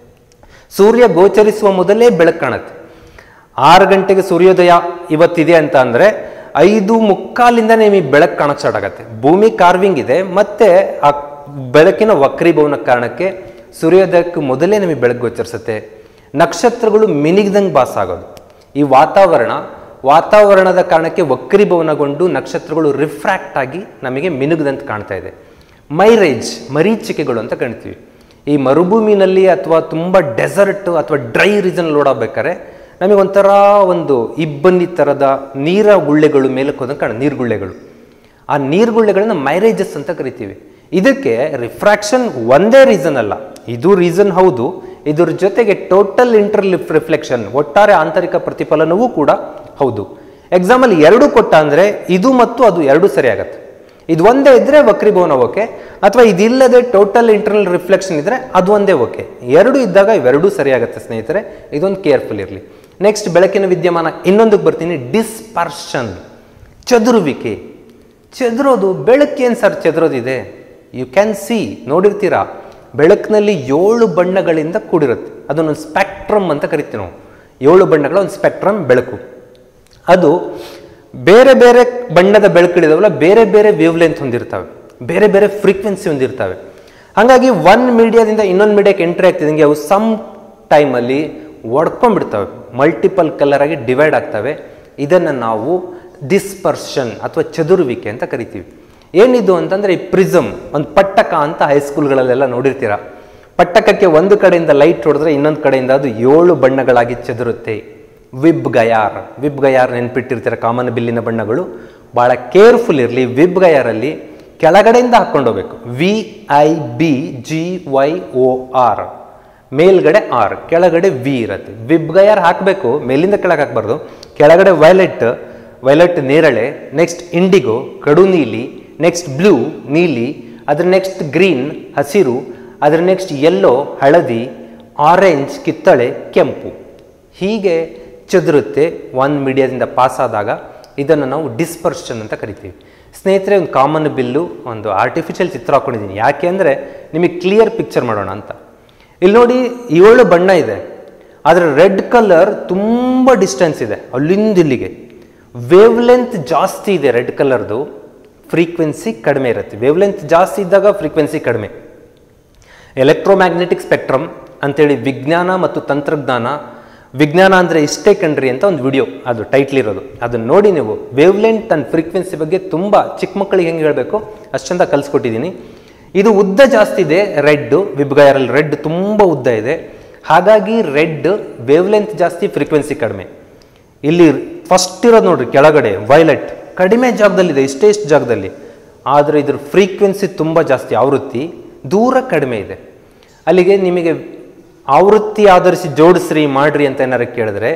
ಸೂರ್ಯ ಗೋಚರಿಸುವ ಮೊದಲೇ ಬೆಳಕು ಕಾಣುತ್ತೆ ಆರು ಗಂಟೆಗೆ ಸೂರ್ಯೋದಯ ಇವತ್ತಿದೆ ಅಂತ ಅಂದರೆ ಐದು ಮುಕ್ಕಾಲಿಂದ ನಿಮಗೆ ಬೆಳಕು ಕಾಣಕ್ಕೆ ಸ್ಟಾರ್ಟ್ ಆಗುತ್ತೆ ಭೂಮಿ ಕಾರ್ವಿಂಗ್ ಇದೆ ಮತ್ತೆ ಆ ಬೆಳಕಿನ ವಕ್ರೀಭವನ ಕಾರಣಕ್ಕೆ ಸೂರ್ಯೋದಯಕ್ಕೆ ಮೊದಲೇ ನಿಮಗೆ ಬೆಳಕು ಗೋಚರಿಸುತ್ತೆ ನಕ್ಷತ್ರಗಳು ಮಿನಿಗ್ದಂಗೆ ಭಾಸ ಆಗೋದು ಈ ವಾತಾವರಣ ವಾತಾವರಣದ ಕಾರಣಕ್ಕೆ ವಕ್ರೀಭವನಗೊಂಡು ನಕ್ಷತ್ರಗಳು ರಿಫ್ರಾಕ್ಟ್ ಆಗಿ ನಮಗೆ ಮಿನುಗದಂತೆ ಕಾಣ್ತಾ ಇದೆ ಮೈರೇಜ್ ಮರೀಚಿಕೆಗಳು ಅಂತ ಕಾಣ್ತೀವಿ ಈ ಮರುಭೂಮಿನಲ್ಲಿ ಅಥವಾ ತುಂಬ ಡೆಸರ್ಟ್ ಅಥವಾ ಡ್ರೈ ರೀಸನ್ ಓಡಾಡ್ಬೇಕಾದ್ರೆ ನಮಗೆ ಒಂಥರ ಒಂದು ಇಬ್ಬನಿ ಥರದ ನೀರ ಗುಳ್ಳೆಗಳು ಮೇಲಕ್ಕೆ ಹೋದಂಗೆ ಕಾಣ ನೀರ್ಗುಳ್ಳೆಗಳು ಆ ನೀರ್ಗುಳ್ಳೆಗಳನ್ನ ಮೈರೇಜಸ್ ಅಂತ ಕರಿತೀವಿ ಇದಕ್ಕೆ ರಿಫ್ರಾಕ್ಷನ್ ಒಂದೇ ರೀಸನ್ ಅಲ್ಲ ಇದು ರೀಸನ್ ಹೌದು ಇದ್ರ ಜೊತೆಗೆ ಟೋಟಲ್ ಇಂಟರ್ ರಿಫ್ಲೆಕ್ಷನ್ ಒಟ್ಟಾರೆ ಆಂತರಿಕ ಪ್ರತಿಫಲನವೂ ಕೂಡ ಹೌದು ಎಕ್ಸಾಮಲ್ಲಿ ಎರಡು ಕೊಟ್ಟ ಅಂದರೆ ಇದು ಮತ್ತು ಅದು ಎರಡು ಸರಿ ಆಗತ್ತೆ ಇದು ಒಂದೇ ಇದ್ರೆ ವಕ್ರೀಭವನ ಓಕೆ ಅಥವಾ ಇದಿಲ್ಲದೆ ಟೋಟಲ್ ಇಂಟರ್ನಲ್ ರಿಫ್ಲೆಕ್ಷನ್ ಇದ್ರೆ ಅದು ಒಂದೇ ಓಕೆ ಎರಡು ಇದ್ದಾಗ ಇವೆರಡೂ ಸರಿಯಾಗುತ್ತೆ ಸ್ನೇಹಿತರೆ ಇದೊಂದು ಕೇರ್ಫುಲ್ ಇರಲಿ ನೆಕ್ಸ್ಟ್ ಬೆಳಕಿನ ವಿದ್ಯಮಾನ ಇನ್ನೊಂದಕ್ಕೆ ಬರ್ತೀನಿ ಡಿಸ್ಪರ್ಷನ್ ಚದುರುವಿಕೆ ಚದುರೋದು ಬೆಳಕೇನು ಸರ್ ಚದುರೋದಿದೆ ಯು ಕ್ಯಾನ್ ಸಿ ನೋಡಿರ್ತೀರಾ ಬೆಳಕಿನಲ್ಲಿ ಏಳು ಬಣ್ಣಗಳಿಂದ ಕೂಡಿರುತ್ತೆ ಅದನ್ನೊಂದು ಸ್ಪೆಕ್ಟ್ರಮ್ ಅಂತ ಕರಿತೀವಿ ನಾವು ಏಳು ಬಣ್ಣಗಳ ಒಂದು ಸ್ಪೆಕ್ಟ್ರಮ್ ಬೆಳಕು ಅದು ಬೇರೆ ಬೇರೆ ಬಣ್ಣದ ಬೆಳಕುಗಳಿದಾವಲ್ಲ ಬೇರೆ ಬೇರೆ ವೇವ್ ಲೆಂತ್ ಹೊಂದಿರ್ತವೆ ಬೇರೆ ಬೇರೆ ಫ್ರೀಕ್ವೆನ್ಸಿ ಹೊಂದಿರ್ತವೆ ಹಾಗಾಗಿ ಒನ್ ಮೀಡಿಯಾದಿಂದ ಇನ್ನೊಂದು ಮೀಡಿಯಾಕ್ಕೆ ಎಂಟ್ರಿ ಆಗ್ತಿದಂಗೆ ಅವು ಸಮ್ ಟೈಮಲ್ಲಿ ಒಡ್ಕೊಂಡ್ಬಿಡ್ತವೆ ಮಲ್ಟಿಪಲ್ ಕಲರ್ ಆಗಿ ಡಿವೈಡ್ ಆಗ್ತವೆ ಇದನ್ನು ನಾವು ಡಿಸ್ಪರ್ಷನ್ ಅಥವಾ ಚದುರುವಿಕೆ ಅಂತ ಕರಿತೀವಿ ಏನಿದು ಅಂತಂದರೆ ಈ ಪ್ರಿಸಮ್ ಒಂದು ಪಟ್ಟಕ ಅಂತ ಹೈಸ್ಕೂಲ್ಗಳಲ್ಲೆಲ್ಲ ನೋಡಿರ್ತೀರ ಪಟ್ಟಕಕ್ಕೆ ಒಂದು ಕಡೆಯಿಂದ ಲೈಟ್ ಹೊಡೆದ್ರೆ ಇನ್ನೊಂದು ಕಡೆಯಿಂದ ಅದು ಏಳು ಬಣ್ಣಗಳಾಗಿ ಚದುರುತ್ತೆ ವಿಬ್ ಗಯಾರ್ ವಿಬ್ ಗಯಾರ್ ನೆನ್ಪಿಟ್ಟಿರ್ತೀರ ಕಾಮನ್ ಬಿಲ್ಲಿನ ಬಣ್ಣಗಳು ಭಾಳ ಕೇರ್ಫುಲ್ ಇರಲಿ ವಿಬ್ ಗಯಾರಲ್ಲಿ ಕೆಳಗಡೆಯಿಂದ ಹಾಕ್ಕೊಂಡು ಹೋಗ್ಬೇಕು V I B G Y O R ಮೇಲ್ಗಡೆ ಆರ್ ಕೆಳಗಡೆ ವಿ ಇರುತ್ತೆ ವಿಬ್ ಗಯಾರ್ ಹಾಕಬೇಕು ಮೇಲಿಂದ ಕೆಳಗೆ ಹಾಕಬಾರ್ದು ಕೆಳಗಡೆ ವೈಲೆಟ್ ವೈಲೆಟ್ ನೇರಳೆ ನೆಕ್ಸ್ಟ್ ಇಂಡಿಗೋ ಕಡು ನೀಲಿ ನೆಕ್ಸ್ಟ್ ಬ್ಲೂ ನೀಲಿ ಅದ್ರ ನೆಕ್ಸ್ಟ್ ಗ್ರೀನ್ ಹಸಿರು ಅದ್ರ ನೆಕ್ಸ್ಟ್ ಯೆಲ್ಲೋ ಹಳದಿ ಆರೆಂಜ್ ಕಿತ್ತಳೆ ಕೆಂಪು ಹೀಗೆ ಚದುರುತ್ತೆ ಒಂದು ಮೀಡಿಯಾದಿಂದ ಪಾಸ್ ಆದಾಗ ಇದನ್ನು ನಾವು ಡಿಸ್ಪರ್ಷನ್ ಅಂತ ಕರಿತೀವಿ ಸ್ನೇಹಿತರೆ ಒಂದು ಕಾಮನ್ ಬಿಲ್ಲು ಒಂದು ಆರ್ಟಿಫಿಷಿಯಲ್ ಚಿತ್ರ ಹಾಕೊಂಡಿದ್ದೀನಿ ಯಾಕೆ ಅಂದರೆ ನಿಮಗೆ ಕ್ಲಿಯರ್ ಪಿಕ್ಚರ್ ಮಾಡೋಣ ಅಂತ ಇಲ್ಲಿ ನೋಡಿ ಏಳು ಬಣ್ಣ ಇದೆ ಆದರೆ ರೆಡ್ ಕಲರ್ ತುಂಬ ಡಿಸ್ಟೆನ್ಸ್ ಇದೆ ಅಲ್ಲಿಂದ ಇಲ್ಲಿಗೆ ವೇವ್ ಲೆಂತ್ ಜಾಸ್ತಿ ಇದೆ ರೆಡ್ ಕಲರ್ದು ಫ್ರೀಕ್ವೆನ್ಸಿ ಕಡಿಮೆ ಇರುತ್ತೆ ವೇವ್ ಲೆಂತ್ ಜಾಸ್ತಿ ಇದ್ದಾಗ ಫ್ರೀಕ್ವೆನ್ಸಿ ಕಡಿಮೆ ಎಲೆಕ್ಟ್ರೋಮ್ಯಾಗ್ನೆಟಿಕ್ ಸ್ಪೆಕ್ಟ್ರಮ್ ಅಂತೇಳಿ ವಿಜ್ಞಾನ ಮತ್ತು ತಂತ್ರಜ್ಞಾನ ವಿಜ್ಞಾನ ಅಂದರೆ ಇಷ್ಟೇ ಕಣ್ರಿ ಅಂತ ಒಂದು ವಿಡಿಯೋ ಅದು ಟೈಟ್ಲ್ ಇರೋದು ಅದನ್ನು ನೋಡಿ ನೀವು ವೇವ್ ಲೆಂತ್ ಆ್ಯಂಡ್ ಫ್ರೀಕ್ವೆನ್ಸಿ ಬಗ್ಗೆ ತುಂಬ ಚಿಕ್ಕ ಮಕ್ಕಳಿಗೆ ಹೆಂಗೆ ಹೇಳಬೇಕು ಅಷ್ಟು ಚಂದ ಕಲಿಸ್ಕೊಟ್ಟಿದ್ದೀನಿ ಇದು ಉದ್ದ ಜಾಸ್ತಿ ಇದೆ ರೆಡ್ ವಿಬ್ಗಯರಲ್ಲಿ ರೆಡ್ ತುಂಬ ಉದ್ದ ಇದೆ ಹಾಗಾಗಿ ರೆಡ್ ವೇವ್ ಲೆಂತ್ ಜಾಸ್ತಿ ಫ್ರೀಕ್ವೆನ್ಸಿ ಕಡಿಮೆ ಇಲ್ಲಿ ಫಸ್ಟ್ ಇರೋದು ನೋಡ್ರಿ ಕೆಳಗಡೆ ವೈಲೆಟ್ ಕಡಿಮೆ ಜಾಗದಲ್ಲಿದೆ ಇಷ್ಟೇ ಇಷ್ಟು ಜಾಗದಲ್ಲಿ ಆದರೆ ಇದ್ರ ಫ್ರೀಕ್ವೆನ್ಸಿ ತುಂಬ ಜಾಸ್ತಿ ಆವೃತ್ತಿ ದೂರ ಕಡಿಮೆ ಇದೆ ಅಲ್ಲಿಗೆ ನಿಮಗೆ ಆವೃತ್ತಿ ಆಧರಿಸಿ ಜೋಡಿಸ್ರಿ ಮಾಡ್ರಿ ಅಂತ ಏನಾರು ಕೇಳಿದ್ರೆ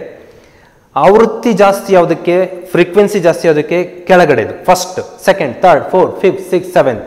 ಆವೃತ್ತಿ ಜಾಸ್ತಿ ಯಾವುದಕ್ಕೆ ಫ್ರೀಕ್ವೆನ್ಸಿ ಜಾಸ್ತಿ ಯಾವುದಕ್ಕೆ ಕೆಳಗಡೆದು first second third fourth fifth six seventh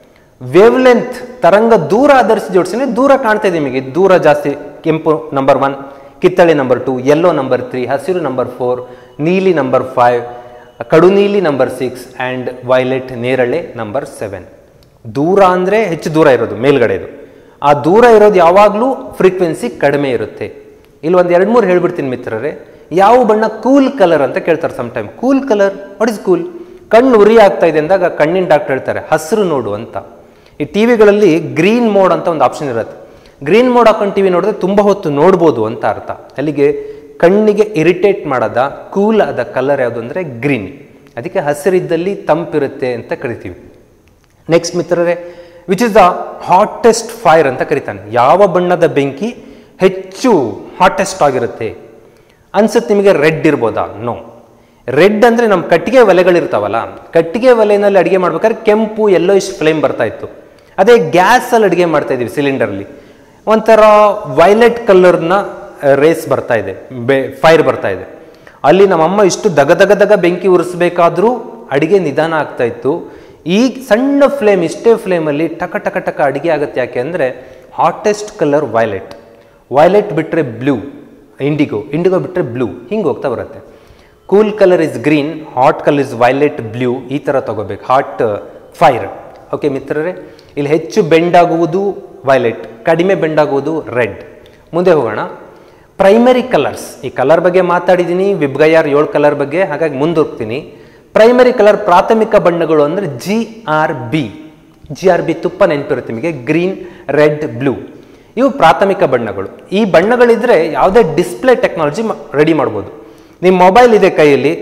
wavelength ತರಂಗ ದೂರ ಆಧರಿಸಿ ಜೋಡಿಸಿದ್ರೆ ದೂರ ಕಾಣ್ತಾ ಇದೆ ನಿಮಗೆ ದೂರ ಜಾಸ್ತಿ ಕೆಂಪು ನಂಬರ್ ಒನ್ ಕಿತ್ತಳೆ number two yellow number three ಹಸಿರು ನಂಬರ್ ಫೋರ್ ನೀಲಿ ನಂಬರ್ ಫೈವ್ ಕಡು ನೀಲಿ ನಂಬರ್ ಸಿಕ್ಸ್ ಆ್ಯಂಡ್ ವೈಲೆಟ್ ನೇರಳೆ ನಂಬರ್ ಸೆವೆನ್ ದೂರ ಅಂದರೆ ಹೆಚ್ಚು ದೂರ ಇರೋದು ಮೇಲ್ಗಡೆದು ಆ ದೂರ ಇರೋದು ಯಾವಾಗಲೂ ಫ್ರೀಕ್ವೆನ್ಸಿ ಕಡಿಮೆ ಇರುತ್ತೆ ಇಲ್ಲಿ ಒಂದು ಎರಡು ಮೂರು ಹೇಳ್ಬಿಡ್ತೀನಿ ಮಿತ್ರರೇ ಯಾವ ಬಣ್ಣ ಕೂಲ್ ಕಲರ್ ಅಂತ ಕೇಳ್ತಾರೆ some time cool colour what is cool ಕಣ್ಣು ಉರಿ ಆಗ್ತಾ ಇದೆ ಅಂದಾಗ ಕಣ್ಣಿನ ಡಾಕ್ಟರ್ ಹೇಳ್ತಾರೆ ಹಸಿರು ನೋಡು ಅಂತ ಈ ಟಿ ವಿಗಳಲ್ಲಿ ಗ್ರೀನ್ ಮೋಡ್ ಅಂತ ಒಂದು ಆಪ್ಷನ್ ಇರುತ್ತೆ ಗ್ರೀನ್ ಮೋಡ್ ಹಾಕೊಂಡು ಟಿ ವಿ ನೋಡಿದ್ರೆ ತುಂಬ ಹೊತ್ತು ನೋಡ್ಬೋದು ಅಂತ ಅರ್ಥ ಅಲ್ಲಿಗೆ ಕಣ್ಣಿಗೆ ಇರಿಟೇಟ್ ಮಾಡದ ಕೂಲ್ ಆದ ಕಲರ್ ಯಾವುದು ಅಂದರೆ ಗ್ರೀನ್ ಅದಕ್ಕೆ ಹಸಿರಿದ್ದಲ್ಲಿ ತಂಪಿರುತ್ತೆ ಅಂತ ಕರಿತೀವಿ ನೆಕ್ಸ್ಟ್ ಮಿತ್ರರೇ which is the hottest fire ಅಂತ ಕರಿತಾನೆ ಯಾವ ಬಣ್ಣದ ಬೆಂಕಿ ಹೆಚ್ಚು ಹಾಟೆಸ್ಟ್ ಆಗಿರುತ್ತೆ ಅನ್ಸುತ್ತೆ ನಿಮಗೆ ರೆಡ್ ಇರ್ಬೋದಾ ನೋ ರೆಡ್ ಅಂದರೆ ನಮ್ಮ ಕಟ್ಟಿಗೆ ಒಲೆಗಳಿರ್ತಾವಲ್ಲ ಕಟ್ಟಿಗೆ ಒಲೆಯಲ್ಲಿ ಅಡುಗೆ ಮಾಡ್ಬೇಕಾದ್ರೆ ಕೆಂಪು ಎಲ್ಲೋ ಇಷ್ಟು ಫ್ಲೇಮ್ ಬರ್ತಾ ಇತ್ತು ಅದೇ ಗ್ಯಾಸಲ್ಲಿ ಅಡುಗೆ ಮಾಡ್ತಾ ಇದೀವಿ ಸಿಲಿಂಡರ್ಲಿ ಒಂಥರ ವೈಲೆಟ್ ಕಲರ್ನ ರೇಸ್ ಬರ್ತಾ ಇದೆ ಬೆ ಫೈರ್ ಬರ್ತಾ ಇದೆ ಅಲ್ಲಿ ನಮ್ಮಮ್ಮ ಇಷ್ಟು ದಗ ದಗ ದಗ ಬೆಂಕಿ ಉರಿಸ್ಬೇಕಾದ್ರೂ ಅಡಿಗೆ ನಿಧಾನ ಆಗ್ತಾ ಇತ್ತು ಈಗ ಸಣ್ಣ ಫ್ಲೇಮ್ ಇಷ್ಟೇ ಫ್ಲೇಮಲ್ಲಿ ಟಕ ಟಕ ಟಕ ಅಡುಗೆ ಆಗುತ್ತೆ ಯಾಕೆ ಅಂದರೆ ಹಾಟೆಸ್ಟ್ ಕಲರ್ ವೈಲೆಟ್ ವೈಲೆಟ್ ಬಿಟ್ಟರೆ ಬ್ಲೂ ಇಂಡಿಗೋ ಇಂಡಿಗೋ ಬಿಟ್ಟರೆ ಬ್ಲೂ ಹಿಂಗೆ ಹೋಗ್ತಾ ಬರುತ್ತೆ cool colour is green hot colour is violet blue ಈ ಥರ ತಗೋಬೇಕು ಹಾಟ್ ಫೈರ್ ಓಕೆ ಮಿತ್ರರೇ ಇಲ್ಲಿ ಹೆಚ್ಚು ಬೆಂಡ್ ಆಗುವುದು ವೈಲೆಟ್ ಕಡಿಮೆ ಬೆಂಡ್ ಆಗುವುದು ರೆಡ್ ಮುಂದೆ ಹೋಗೋಣ ಪ್ರೈಮರಿ ಕಲರ್ಸ್ ಈ ಕಲರ್ ಬಗ್ಗೆ ಮಾತಾಡಿದ್ದೀನಿ ವಿಬ್ಗಯಾರ್ ಏಳು ಕಲರ್ ಬಗ್ಗೆ ಹಾಗಾಗಿ ಮುಂದೋಗ್ತೀನಿ ಪ್ರೈಮರಿ ಕಲರ್ ಪ್ರಾಥಮಿಕ ಬಣ್ಣಗಳು ಅಂದರೆ G R B G R B ತುಪ್ಪ ನೆನಪಿರುತ್ತೆ ನಿಮಗೆ ಗ್ರೀನ್ ರೆಡ್ ಬ್ಲೂ ಇವು ಪ್ರಾಥಮಿಕ ಬಣ್ಣಗಳು ಈ ಬಣ್ಣಗಳಿದ್ರೆ ಯಾವುದೇ ಡಿಸ್ಪ್ಲೇ ಟೆಕ್ನಾಲಜಿ ರೆಡಿ ಮಾಡ್ಬೋದು ನಿಮ್ಮ ಮೊಬೈಲ್ ಇದೆ ಕೈಯಲ್ಲಿ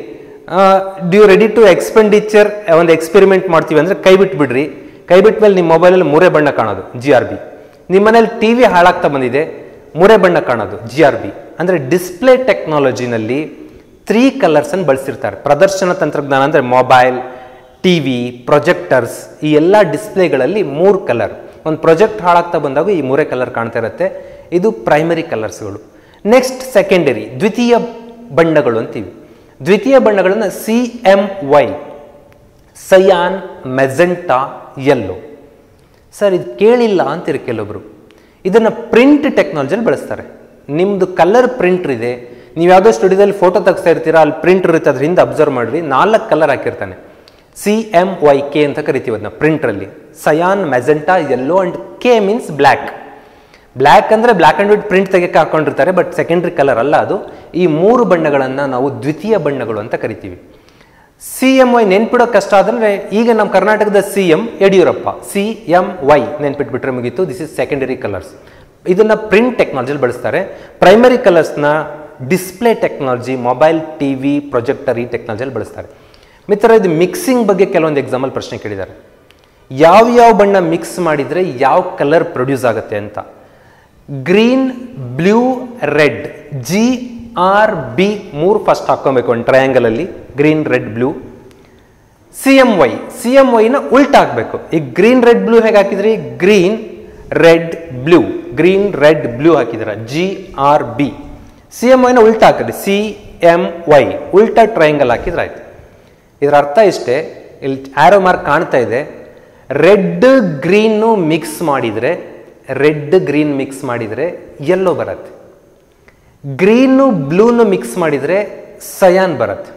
ಡ್ಯೂ ರೆಡಿ ಟು ಎಕ್ಸ್ಪೆಂಡಿಚರ್ ಒಂದು ಎಕ್ಸ್ಪೆರಿಮೆಂಟ್ ಮಾಡ್ತೀವಿ ಅಂದರೆ ಕೈ ಬಿಟ್ಬಿಡ್ರಿ ಕೈ ಬಿಟ್ಟ ಮೇಲೆ ನಿಮ್ಮ ಮೊಬೈಲಲ್ಲಿ ಮೂರೇ ಬಣ್ಣ ಕಾಣೋದು ಜಿ ಆರ್ ಬಿ ನಿಮ್ಮ ಮನೇಲಿ ಟಿ ವಿ ಹಾಳಾಗ್ತಾ ಬಂದಿದೆ ಮೂರೇ ಬಣ್ಣ ಕಾಣೋದು ಜಿ ಆರ್ ಬಿ ಅಂದರೆ ಡಿಸ್ಪ್ಲೇ ಟೆಕ್ನಾಲಜಿನಲ್ಲಿ ತ್ರೀ ಕಲರ್ಸನ್ನು ಬಳಸಿರ್ತಾರೆ ಪ್ರದರ್ಶನ ತಂತ್ರಜ್ಞಾನ ಅಂದರೆ ಮೊಬೈಲ್ ಟಿ ವಿ ಪ್ರೊಜೆಕ್ಟರ್ಸ್ ಈ ಎಲ್ಲ ಡಿಸ್ಪ್ಲೇಗಳಲ್ಲಿ ಮೂರು ಕಲರ್ ಒಂದು ಪ್ರೊಜೆಕ್ಟ್ ಹಾಳಾಗ್ತಾ ಬಂದಾಗ ಈ ಮೂರೇ ಕಲರ್ ಕಾಣ್ತಾ ಇರುತ್ತೆ ಇದು ಪ್ರೈಮರಿ ಕಲರ್ಸ್ಗಳು ನೆಕ್ಸ್ಟ್ ಸೆಕೆಂಡರಿ ದ್ವಿತೀಯ ಬಣ್ಣಗಳು ಅಂತೀವಿ ದ್ವಿತೀಯ ಬಣ್ಣಗಳನ್ನು C M Y cyan magenta yellow sir ಇದು ಕೇಳಿಲ್ಲ ಅಂತೀರಿ ಕೆಲವೊಬ್ರು ಇದನ್ನು ಪ್ರಿಂಟ್ ಟೆಕ್ನಾಲಜಿಯಲ್ಲಿ ಬಳಸ್ತಾರೆ ನಿಮ್ಮದು ಕಲರ್ ಪ್ರಿಂಟರ್ ಇದೆ ನೀವು ಯಾವುದೋ ಸ್ಟುಡಿಯೋದಲ್ಲಿ ಫೋಟೋ ತೆಗಿಸ್ತಾ ಇರ್ತೀರಾ ಅಲ್ಲಿ ಪ್ರಿಂಟರ್ ಇರುತ್ತೆ ಅದ್ರ ಹಿಂದೆ ಅಬ್ಸರ್ವ್ ಮಾಡಿರಿ ನಾಲ್ಕು ಕಲರ್ ಹಾಕಿರ್ತಾನೆ ಸಿ ಎಮ್ ವೈ ಕೆ ಅಂತ ಕರಿತೀವಿ ಅದನ್ನ ಪ್ರಿಂಟ್ರಲ್ಲಿ cyan magenta yellow and K means black black ಅಂದರೆ ಬ್ಲ್ಯಾಕ್ ಆ್ಯಂಡ್ ವೈಟ್ ಪ್ರಿಂಟ್ ತೆಗೆಕ್ಕೆ ಹಾಕೊಂಡಿರ್ತಾರೆ ಬಟ್ ಸೆಕೆಂಡ್ರಿ ಕಲರ್ ಅಲ್ಲ ಅದು ಈ ಮೂರು ಬಣ್ಣಗಳನ್ನು ನಾವು ದ್ವಿತೀಯ ಬಣ್ಣಗಳು ಅಂತ ಕರಿತೀವಿ ಸಿ ಎಂ ವೈ ನೆನ್ಪಿಡೋ ಕಷ್ಟ ಆದ್ರೆ ಈಗ ನಮ್ಮ ಕರ್ನಾಟಕದ C M Yediyurappa C M Y ನೆನ್ಪಿಟ್ಬಿಟ್ರೆ ಮುಗೀತು ದಿಸ್ ಇಸ್ ಸೆಕೆಂಡರಿ ಕಲರ್ಸ್ ಇದನ್ನ ಪ್ರಿಂಟ್ ಟೆಕ್ನಾಲಜಿಲಿ ಬಳಸ್ತಾರೆ ಪ್ರೈಮರಿ ಕಲರ್ಸ್ನ display technology mobile T V projector ಈ ಟೆಕ್ನಾಲಜಿಯಲ್ಲಿ ಬಳಸ್ತಾರೆ ಮಿತ್ರ ಇದು ಮಿಕ್ಸಿಂಗ್ ಬಗ್ಗೆ ಕೆಲವೊಂದು ಎಕ್ಸಾಂಪಲ್ ಪ್ರಶ್ನೆ ಕೇಳಿದ್ದಾರೆ ಯಾವ ಯಾವ ಬಣ್ಣ ಮಿಕ್ಸ್ ಮಾಡಿದರೆ ಯಾವ ಕಲರ್ ಪ್ರೊಡ್ಯೂಸ್ ಆಗುತ್ತೆ ಅಂತ green blue red G R B ಮೂರು ಫಸ್ಟ್ ಹಾಕ್ಕೊಬೇಕು ಒಂದು ಟ್ರಯಾಂಗಲಲ್ಲಿ green red blue C M Y C M ವೈನ ಉಲ್ಟಾ ಹಾಕಬೇಕು ಈಗ ಗ್ರೀನ್ ರೆಡ್ ಬ್ಲೂ ಹೇಗೆ ಹಾಕಿದ್ರಿ green red blue green red blue ಹಾಕಿದ್ರ G R B C M ವೈನ ಉಲ್ಟಾ ಹಾಕಿದ್ರಿ ಸಿ ಎಂ ವೈ ಉಲ್ಟಾ ಟ್ರಯಾಂಗಲ್ ಹಾಕಿದ್ರೆ ಆಯ್ತು ಇದರ ಅರ್ಥ ಇಷ್ಟೇ ಇಲ್ಲಿ ಆರೋ ಮಾರ್ಕ್ ಕಾಣ್ತಾ ಇದೆ ರೆಡ್ ಗ್ರೀನು ಮಿಕ್ಸ್ ಮಾಡಿದರೆ ರೆಡ್ ಗ್ರೀನ್ ಮಿಕ್ಸ್ ಮಾಡಿದರೆ ಯೆಲ್ಲೋ ಬರುತ್ತೆ ಗ್ರೀನು ಬ್ಲೂನು ಮಿಕ್ಸ್ ಮಾಡಿದರೆ ಸಯಾನ್ ಬರುತ್ತೆ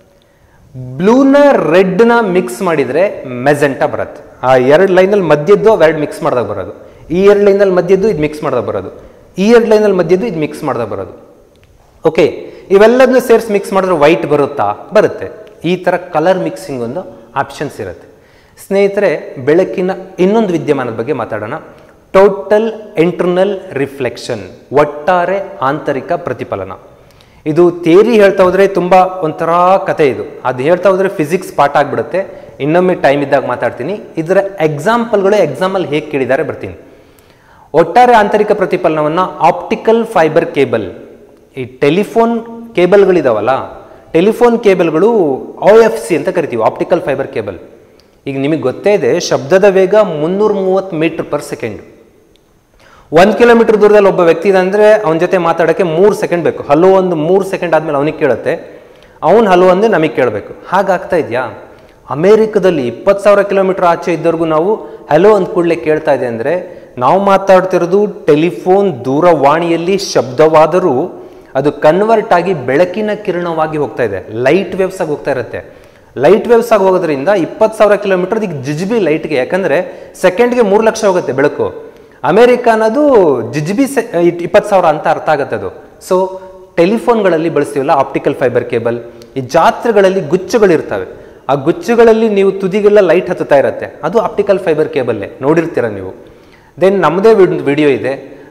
ಬ್ಲೂನ ರೆಡ್ನ ಮಿಕ್ಸ್ ಮಾಡಿದರೆ ಮೆಜೆಂಟಾ ಬರುತ್ತೆ ಆ ಎರಡು ಲೈನಲ್ಲಿ ಮಧ್ಯದ್ದು ಅವೆರಡು ಮಿಕ್ಸ್ ಮಾಡಿದಾಗ ಬರೋದು ಈ ಎರಡು ಲೈನಲ್ಲಿ ಮಧ್ಯದ್ದು ಇದು ಮಿಕ್ಸ್ ಮಾಡಿದಾಗ ಬರೋದು ಈ ಎರಡು ಲೈನಲ್ಲಿ ಮಧ್ಯದ್ದು ಇದು ಮಿಕ್ಸ್ ಮಾಡಿದಾಗ ಬರೋದು ಓಕೆ ಇವೆಲ್ಲದನ್ನು ಸೇರಿಸಿ ಮಿಕ್ಸ್ ಮಾಡಿದ್ರೆ ವೈಟ್ ಬರುತ್ತಾ ಬರುತ್ತೆ ಈ ಥರ ಕಲರ್ ಮಿಕ್ಸಿಂಗ್ ಒಂದು ಆಪ್ಷನ್ಸ್ ಇರುತ್ತೆ ಸ್ನೇಹಿತರೆ ಬೆಳಕಿನ ಇನ್ನೊಂದು ವಿದ್ಯಮಾನದ ಬಗ್ಗೆ ಮಾತಾಡೋಣ ಟೋಟಲ್ ಇಂಟರ್ನಲ್ ರಿಫ್ಲೆಕ್ಷನ್ ಒಟ್ಟಾರೆ ಆಂತರಿಕ ಪ್ರತಿಫಲನ ಇದು ಥಿಯರಿ ಹೇಳ್ತಾ ಹೋದ್ರೆ ತುಂಬ ಒಂಥರ ಕತೆ ಇದು ಅದು ಹೇಳ್ತಾ ಹೋದ್ರೆ ಫಿಸಿಕ್ಸ್ ಪಾಠ ಆಗಿಬಿಡುತ್ತೆ ಇನ್ನೊಮ್ಮೆ ಟೈಮ್ ಇದ್ದಾಗ ಮಾತಾಡ್ತೀನಿ ಇದರ ಎಕ್ಸಾಂಪಲ್ಗಳು ಎಕ್ಸಾಂಪಲ್ ಹೇಗೆ ಕೇಳಿದ್ದಾರೆ ಬರ್ತೀನಿ ಒಟ್ಟಾರೆ ಆಂತರಿಕ ಪ್ರತಿಫಲನವನ್ನು ಆಪ್ಟಿಕಲ್ ಫೈಬರ್ ಕೇಬಲ್ ಈ ಟೆಲಿಫೋನ್ ಕೇಬಲ್ಗಳಿದಾವಲ್ಲ ಟೆಲಿಫೋನ್ ಕೇಬಲ್ಗಳು ಒ ಎಫ್ ಸಿ ಅಂತ ಕರಿತೀವಿ ಆಪ್ಟಿಕಲ್ ಫೈಬರ್ ಕೇಬಲ್ ಈಗ ನಿಮಗೆ ಗೊತ್ತೇ ಇದೆ ಶಬ್ದದ ವೇಗ ಮುನ್ನೂರ ಮೂವತ್ತು ಮೀಟರ್ ಪರ್ ಸೆಕೆಂಡ್ ಒಂದು ಕಿಲೋಮೀಟರ್ ದೂರದಲ್ಲಿ ಒಬ್ಬ ವ್ಯಕ್ತಿ ಇದೆ ಅಂದರೆ ಅವನ ಜೊತೆ ಮಾತಾಡೋಕ್ಕೆ ಮೂರು ಸೆಕೆಂಡ್ ಬೇಕು ಹಲೋ ಒಂದು ಮೂರು ಸೆಕೆಂಡ್ ಆದಮೇಲೆ ಅವನಿಗೆ ಕೇಳುತ್ತೆ ಅವನು ಹಲೋ ಅಂದರೆ ನಮಗೆ ಕೇಳಬೇಕು ಹಾಗಾಗ್ತಾ ಇದೆಯಾ ಅಮೇರಿಕದಲ್ಲಿ ಇಪ್ಪತ್ತು ಸಾವಿರ ಕಿಲೋಮೀಟರ್ ಆಚೆ ಇದ್ದವ್ರಿಗೂ ನಾವು ಹಲೋ ಅಂದ ಕೂಡಲೇ ಕೇಳ್ತಾ ಇದೆ ಅಂದರೆ ನಾವು ಮಾತಾಡ್ತಿರೋದು ಟೆಲಿಫೋನ್ ದೂರವಾಣಿಯಲ್ಲಿ ಶಬ್ದವಾದರೂ ಅದು ಕನ್ವರ್ಟ್ ಆಗಿ ಬೆಳಕಿನ ಕಿರಣವಾಗಿ ಹೋಗ್ತಾ ಇದೆ ಲೈಟ್ ವೇವ್ಸ್ ಆಗಿ ಹೋಗ್ತಾ ಇರುತ್ತೆ ಲೈಟ್ ವೇವ್ಸ್ ಆಗಿ ಹೋಗೋದ್ರಿಂದ ಇಪ್ಪತ್ತು ಸಾವಿರ ಕಿಲೋಮೀಟರ್ ಈಗ ಜಿಜ್ಬಿ ಲೈಟ್ಗೆ ಯಾಕಂದರೆ ಸೆಕೆಂಡ್ಗೆ ಮೂರು ಲಕ್ಷ ಹೋಗುತ್ತೆ ಬೆಳಕು ಅಮೇರಿಕ ಅನ್ನೋದು ಜಿಜ್ಬಿ ಸೆ ಇಪ್ಪತ್ತು ಸಾವಿರ ಅಂತ ಅರ್ಥ ಆಗುತ್ತೆ ಅದು ಸೊ ಟೆಲಿಫೋನ್ಗಳಲ್ಲಿ ಬಳಸ್ತೀವಲ್ಲ ಆಪ್ಟಿಕಲ್ ಫೈಬರ್ ಕೇಬಲ್ ಈ ಜಾತ್ರೆಗಳಲ್ಲಿ ಗುಚ್ಚುಗಳಿರ್ತವೆ ಆ ಗುಚ್ಚುಗಳಲ್ಲಿ ನೀವು ತುದಿಗೆಲ್ಲ ಲೈಟ್ ಹತ್ತುತ್ತಾ ಇರುತ್ತೆ ಅದು ಆಪ್ಟಿಕಲ್ ಫೈಬರ್ ಕೇಬಲ್ಲೇ ನೋಡಿರ್ತೀರ ನೀವು ದೆನ್ ನಮ್ಮದೇ ವಿಡಿಯೋ ಇದೆ